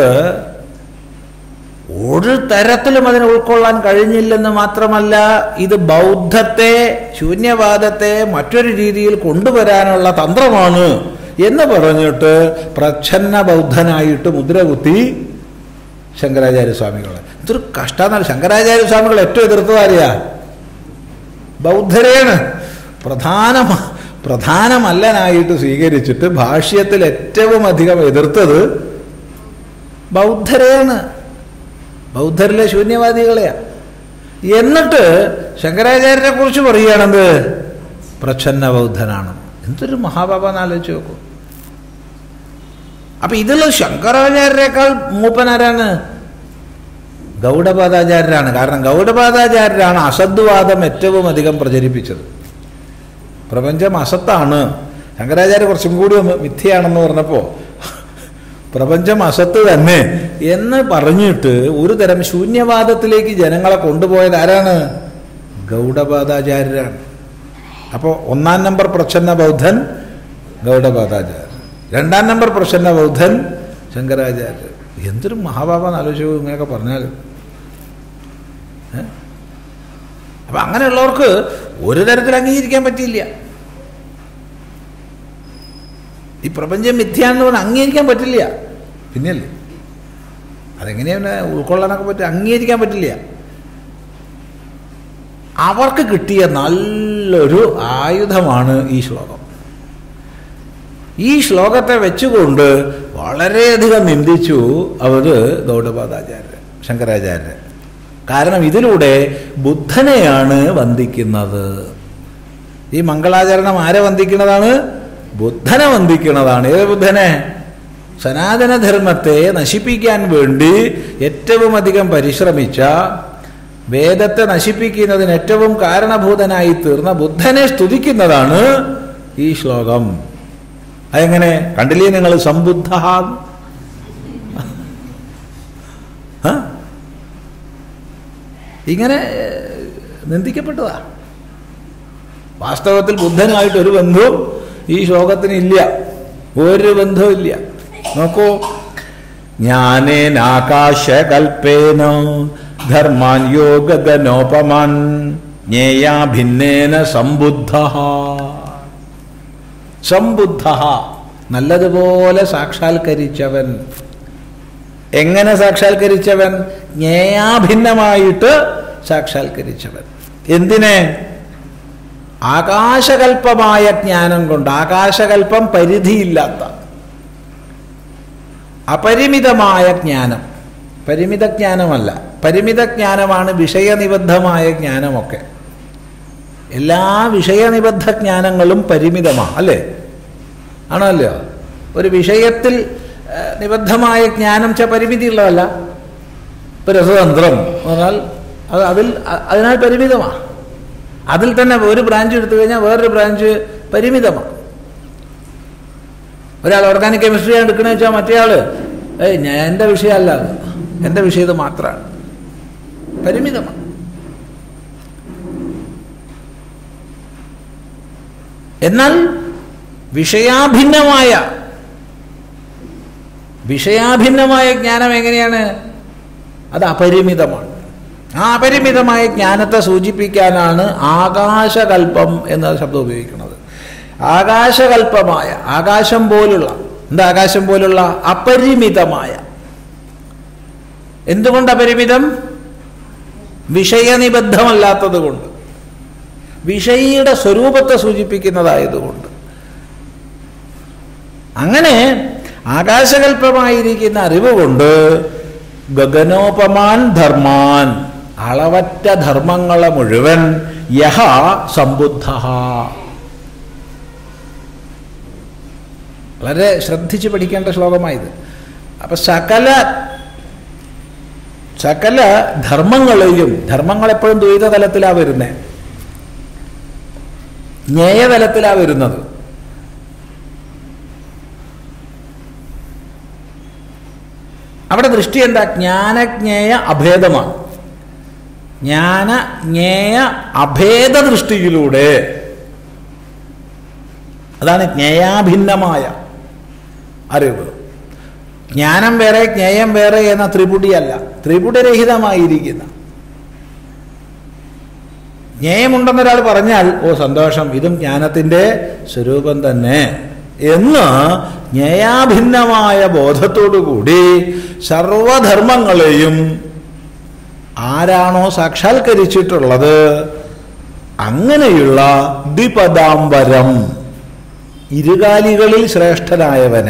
ഒരു തരത്തിലും അതിനെ ഉൾക്കൊള്ളാൻ കഴിഞ്ഞില്ലെന്ന് മാത്രമല്ല ഇത് ബൗദ്ധത്തെ ശൂന്യവാദത്തെ മറ്റൊരു രീതിയിൽ കൊണ്ടുവരാനുള്ള തന്ത്രമാണ് എന്ന് പറഞ്ഞിട്ട് പ്രച്ഛന്ന ബൗദ്ധനായിട്ട് മുദ്ര കുത്തി ശങ്കരാചാര്യ സ്വാമികൾ ഇതൊരു കഷ്ടമെന്നാണ് ശങ്കരാചാര്യ സ്വാമികൾ ഏറ്റവും എതിർത്തത് ആരെയാ ബൗദ്ധരെയാണ് പ്രധാന പ്രധാനമല്ലനായിട്ട് സ്വീകരിച്ചിട്ട് ഭാഷ്യത്തിൽ ഏറ്റവും അധികം എതിർത്തത് ബൗദ്ധരെയാണ് ബൗദ്ധരിലെ ശൂന്യവാദികളെയാ എന്നിട്ട് ശങ്കരാചാര്യരെ കുറിച്ച് പറയുകയാണെന്ത് പ്രച്ഛന്ന ബൗദ്ധനാണ് എന്തൊരു മഹാബാബാന്ന് ആലോചിച്ച് നോക്കൂ അപ്പൊ ഇതിൽ ശങ്കരാചാര്യരെക്കാൾ മൂപ്പനാരാണ് ഗൗഡപാദാചാര്യരാണ് കാരണം ഗൗഡപാദാചാര്യരാണ് അസദ്വാദം ഏറ്റവും അധികം പ്രചരിപ്പിച്ചത് പ്രപഞ്ചം അസത്താണ് ശങ്കരാചാര്യ കുറച്ചും കൂടി ഒന്ന് മിഥ്യയാണെന്ന് പറഞ്ഞപ്പോൾ പ്രപഞ്ചം അസത്ത് തന്നെ എന്ന് പറഞ്ഞിട്ട് ഒരു തരം ശൂന്യവാദത്തിലേക്ക് ജനങ്ങളെ കൊണ്ടുപോയത് ആരാണ് ഗൗഡപാദാചാര്യരാണ് അപ്പോൾ ഒന്നാം നമ്പർ പ്രച്ഛന്ന ബൗദ്ധൻ ഗൗഡപാദാചാര്യൻ രണ്ടാം നമ്പർ പ്രച്ഛന്ന ബൗദ്ധൻ ശങ്കരാചാര്യർ എന്തൊരു മഹാബാബാന്ന് ആലോചിച്ചു ഇങ്ങനെയൊക്കെ പറഞ്ഞാൽ അപ്പം അങ്ങനെയുള്ളവർക്ക് ഒരു തരത്തിൽ അംഗീകരിക്കാൻ പറ്റിയില്ല ഈ പ്രപഞ്ചം മിഥ്യാന്ന് പറഞ്ഞാൽ അംഗീകരിക്കാൻ പറ്റില്ല പിന്നെയല്ലേ അതെങ്ങനെയാണ് ഉൾക്കൊള്ളാനൊക്കെ പറ്റും അംഗീകരിക്കാൻ പറ്റില്ല അവർക്ക് കിട്ടിയ നല്ലൊരു ആയുധമാണ് ഈ ശ്ലോകം ഈ ശ്ലോകത്തെ വെച്ചുകൊണ്ട് വളരെയധികം നിന്ദിച്ചു അവർ ഗൗഡപാദാചാര്യർ ശങ്കരാചാര്യർ കാരണം ഇതിലൂടെ ബുദ്ധനെയാണ് വന്ദിക്കുന്നത് ഈ മംഗളാചരണം ആരെ വന്ദിക്കുന്നതാണ് ബുദ്ധനെ വന്ദിക്കുന്നതാണ് ഏത് ബുദ്ധനെ സനാതനധർമ്മത്തെ നശിപ്പിക്കാൻ വേണ്ടി ഏറ്റവും അധികം പരിശ്രമിച്ച വേദത്തെ നശിപ്പിക്കുന്നതിന് ഏറ്റവും കാരണഭൂതനായി തീർന്ന ബുദ്ധനെ സ്തുതിക്കുന്നതാണ് ഈ ശ്ലോകം അതെങ്ങനെ കണ്ടില്ലേ നിങ്ങൾ സംബുദ്ധ ഇങ്ങനെ നിന്ദിക്കപ്പെട്ടതാ വാസ്തവത്തിൽ ബുദ്ധനുമായിട്ട് ഒരു ബന്ധവും ഈ ശ്ലോകത്തിന് ഇല്ല ഒരു ബന്ധവും ഇല്ല നോക്കൂ ജ്ഞാനേനാകാശകൽപ്പേന ധർമാൻ യോഗഗനോപമാൻ ജ്ഞേയാ ഭിന്നേന സംബുദ്ധ സംബുദ്ധ നല്ലതുപോലെ സാക്ഷാത്കരിച്ചവൻ എങ്ങനെ സാക്ഷാത്കരിച്ചവൻ ജ്ഞേയാഭിന്നമായിട്ട് സാക്ഷാത്കരിച്ചവൻ എന്തിനെ ആകാശകൽപ്പമായ ജ്ഞാനം കൊണ്ട് ആകാശകൽപ്പം പരിധിയില്ലാത്ത അപരിമിതമായ ജ്ഞാനം പരിമിത ജ്ഞാനമല്ല പരിമിത ജ്ഞാനമാണ് വിഷയനിബദ്ധമായ ജ്ഞാനമൊക്കെ എല്ലാ വിഷയനിബദ്ധ ജ്ഞാനങ്ങളും പരിമിതമാണ് അല്ലേ ആണല്ലോ ഒരു വിഷയത്തിൽ ഏഹ്, നിബദ്ധമായ ജ്ഞാനം ച പരിമിതിയുള്ളതല്ല ഇപ്പൊ രസതന്ത്രം എന്ന് പറഞ്ഞാൽ അത് അതിൽ അ- അതിനാൽ പരിമിതമാണ് അതിൽ തന്നെ ഒരു ബ്രാഞ്ച് എടുത്തു കഴിഞ്ഞാൽ വേറൊരു ബ്രാഞ്ച് പരിമിതമാണ് ഒരാൾ ഓർഗാനിക് കെമിസ്ട്രിയാണ് എടുക്കണമെന്ന് വെച്ചാൽ മറ്റേ ആള് ഏയ് ഞാൻ എൻ്റെ വിഷയമല്ല അത് എൻ്റെ വിഷയം ഇത് മാത്രമാണ് പരിമിതമാണ് എന്നാൽ വിഷയാഭിന്നമായ വിഷയാഭിന്നമായ ജ്ഞാനം എങ്ങനെയാണ് അത് അപരിമിതമാണ് ആ അപരിമിതമായ ജ്ഞാനത്തെ സൂചിപ്പിക്കാനാണ് ആകാശകൽപ്പം എന്ന ശബ്ദം ഉപയോഗിക്കുന്നത് ആകാശകൽപ്പമായ ആകാശം പോലുള്ള എന്താ ആകാശം പോലുള്ള അപരിമിതമായ എന്തുകൊണ്ട് അപരിമിതം വിഷയനിബദ്ധമല്ലാത്തത് കൊണ്ട് വിഷയിയുടെ സ്വരൂപത്തെ സൂചിപ്പിക്കുന്നതായതുകൊണ്ട് അങ്ങനെ ആകാശകൽപ്പമായിരിക്കുന്ന അറിവ് കൊണ്ട് ഗഗനോപമാൻ ധർമാൻ അളവറ്റ ധർമ്മങ്ങളെ മുഴുവൻ യഹ സംബുദ്ധ വളരെ ശ്രദ്ധിച്ച് പഠിക്കേണ്ട ശ്ലോകമായത് അപ്പൊ സകല സകല ധർമ്മങ്ങളെയും ധർമ്മങ്ങൾ എപ്പോഴും ദ്വൈത തലത്തിലാണ് വരുന്നത് ജ്ഞേയതലത്തിലാണ് വരുന്നത് അവിടെ ദൃഷ്ടി എന്താ ജ്ഞാനജ്ഞേയ അഭേദമാണ് ജ്ഞാന ജ്ഞേയ അഭേദ ദൃഷ്ടിയിലൂടെ അതാണ് ജ്ഞേയാഭിന്നമായ അറിവ് ജ്ഞാനം വേറെ ജ്ഞേയം വേറെ എന്ന ത്രിപുടിയല്ല ത്രിപുടരഹിതമായിരിക്കുന്ന ജ്ഞേയമുണ്ടെന്നൊരാൾ പറഞ്ഞാൽ ഓ സന്തോഷം ഇതും ജ്ഞാനത്തിൻ്റെ സ്വരൂപം തന്നെ എന്ന് ജ്ഞേയാഭിന്നമായ ബോധത്തോടുകൂടി സർവധർമ്മങ്ങളെയും ആരാണോ സാക്ഷാത്കരിച്ചിട്ടുള്ളത് അങ്ങനെയുള്ള ദ്വിപദാംബരം ഇരുകാലികളിൽ ശ്രേഷ്ഠനായവനെ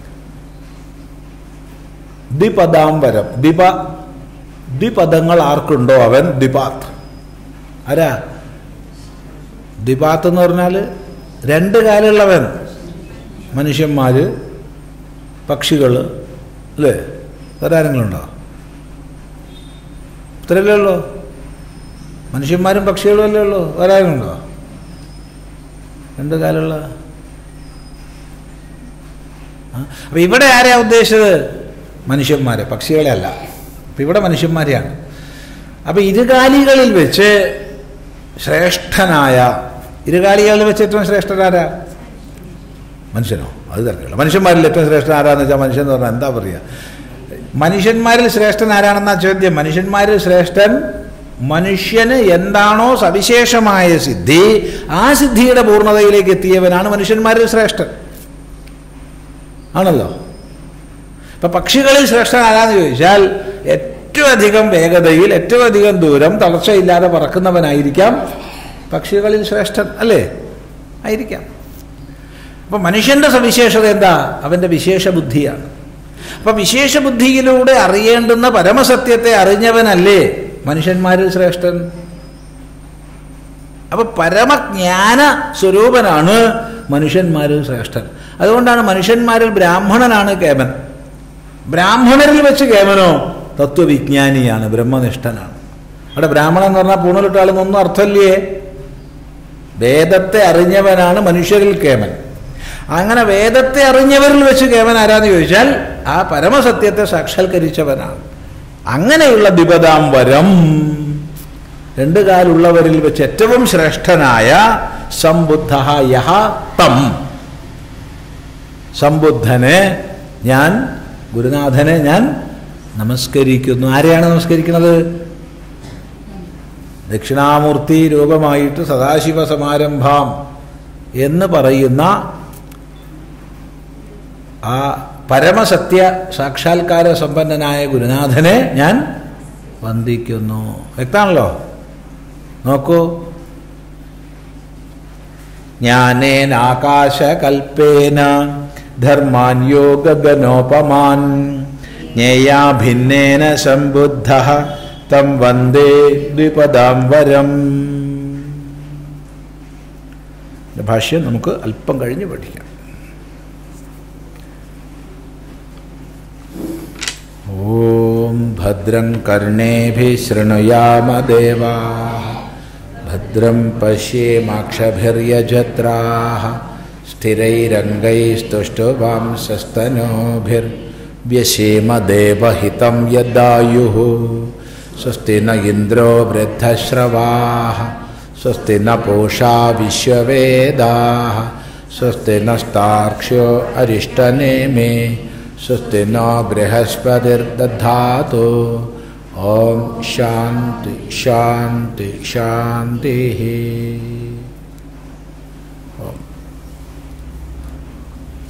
ദ്വിപദാംബരം ദ്വിപ ദ്വിപദങ്ങൾ ആർക്കുണ്ടോ അവൻ ദ്വിപാത്ത് ആരാ ദ്വിപാത്ത് എന്ന് പറഞ്ഞാൽ രണ്ട് കാലുള്ളവൻ മനുഷ്യന്മാർ പക്ഷികൾ അല്ലേ വേറെ ആരെങ്കിലും ഉണ്ടോ ഇത്രയല്ലേ ഉള്ളൂ മനുഷ്യന്മാരും പക്ഷികളും അല്ലേ ഉള്ളൂ വേറെ ആരെങ്കിലും ഉണ്ടോ രണ്ട് കാലുള്ള അപ്പം ഇവിടെ ആരെയാ ഉദ്ദേശിച്ചത് മനുഷ്യന്മാരെ പക്ഷികളെ അല്ല അപ്പം ഇവിടെ മനുഷ്യന്മാരെയാണ് അപ്പം ഇരുകാലികളിൽ വെച്ച് ശ്രേഷ്ഠനായ ഇരുകാലികളിൽ വെച്ച് ഏറ്റവും ശ്രേഷ്ഠനാരാ മനുഷ്യനോ അത് തരത്തില്ല മനുഷ്യന്മാരിൽ ഏറ്റവും ശ്രേഷ്ഠൻ ആരാന്ന് വെച്ചാൽ മനുഷ്യൻ എന്ന് പറഞ്ഞാൽ എന്താ പറയുക മനുഷ്യന്മാരിൽ ശ്രേഷ്ഠൻ ആരാണെന്നാ ചോദ്യം മനുഷ്യന്മാരിൽ ശ്രേഷ്ഠൻ മനുഷ്യന് എന്താണോ സവിശേഷമായ സിദ്ധി ആ സിദ്ധിയുടെ പൂർണ്ണതയിലേക്ക് എത്തിയവനാണ് മനുഷ്യന്മാരിൽ ശ്രേഷ്ഠൻ ആണല്ലോ ഇപ്പം പക്ഷികളിൽ ശ്രേഷ്ഠൻ ആരാന്ന് ചോദിച്ചാൽ ഏറ്റവും അധികം വേഗതയിൽ ഏറ്റവും അധികം ദൂരം തളർച്ചയില്ലാതെ പറക്കുന്നവനായിരിക്കാം പക്ഷികളിൽ ശ്രേഷ്ഠൻ അല്ലേ ആയിരിക്കാം അപ്പം മനുഷ്യൻ്റെ സവിശേഷത എന്താ അവൻ്റെ വിശേഷ ബുദ്ധിയാണ് അപ്പം വിശേഷ ബുദ്ധിയിലൂടെ അറിയേണ്ടുന്ന പരമസത്യത്തെ അറിഞ്ഞവനല്ലേ മനുഷ്യന്മാരിൽ ശ്രേഷ്ഠൻ അപ്പൊ പരമജ്ഞാന സ്വരൂപനാണ് മനുഷ്യന്മാരിൽ ശ്രേഷ്ഠൻ അതുകൊണ്ടാണ് മനുഷ്യന്മാരിൽ ബ്രാഹ്മണനാണ് കേമൻ ബ്രാഹ്മണരിൽ വെച്ച് കേമനോ തത്വവിജ്ഞാനിയാണ് ബ്രഹ്മനിഷ്ഠനാണ് അവിടെ ബ്രാഹ്മണൻ എന്ന് പറഞ്ഞാൽ പൂണലിട്ടാളെന്നൊന്നും അർത്ഥമില്ലേ വേദത്തെ അറിഞ്ഞവനാണ് മനുഷ്യരിൽ കേമൻ അങ്ങനെ വേദത്തെ അറിഞ്ഞവരിൽ വെച്ച് കേമൻ ആരാന്ന് ചോദിച്ചാൽ ആ പരമസത്യത്തെ സാക്ഷാത്കരിച്ചവനാണ് അങ്ങനെയുള്ള ദ്വിപദാംബരം രണ്ടു കാലുള്ളവരിൽ വെച്ച് ഏറ്റവും ശ്രേഷ്ഠനായ സംബുദ്ധ യഹ തം സംബുദ്ധനെ ഞാൻ ഗുരുനാഥനെ ഞാൻ നമസ്കരിക്കുന്നു ആരെയാണ് നമസ്കരിക്കുന്നത് ദക്ഷിണാമൂർത്തി രൂപമായിട്ട് സദാശിവ സമാരംഭം എന്ന് പറയുന്ന ആ പരമസത്യ സാക്ഷാത്കാര സമ്പന്നനായ ഗുരുനാഥനെ ഞാൻ വന്ദിക്കുന്നു വ്യക്തമാണല്ലോ നോക്കൂ ജ്ഞാനേനാകാശകൽപ്പേന ധർമാൻ യോഗഗനോപമാൻ ജ്ഞേയാഭിന്നേന സംബുദ്ധ തം വന്ദേ ദ്വിപദാംബരം ഭാഷ്യം നമുക്ക് അല്പം കഴിഞ്ഞ് പഠിക്കാം ഓം ഭദ്രം കർണേഭി ശൃണുയാമ ദേവാ ഭദ്രം പശ്യേമാക്ഷഭിര്യജത്രാ സ്ഥിരൈരംഗൈസ്തുഷ്ടവാംസസ്തനോഭിർവ്യശേമ ദേവഹിതം യദായു സ്വസ്തി ന ഇന്ദ്രോ വൃദ്ധശ്രവാ സ്വസ്തി ന പൂഷാ വിശ്വവേദാ സ്വസ്തി നസ്താർക്ഷ്യോ അരിഷ്ടനേമേ സ്വസ്തി നോ ബൃഹസ്പതിർദധാതു ഓം ശാന്തി ശാന്തി ശാന്തി ഓം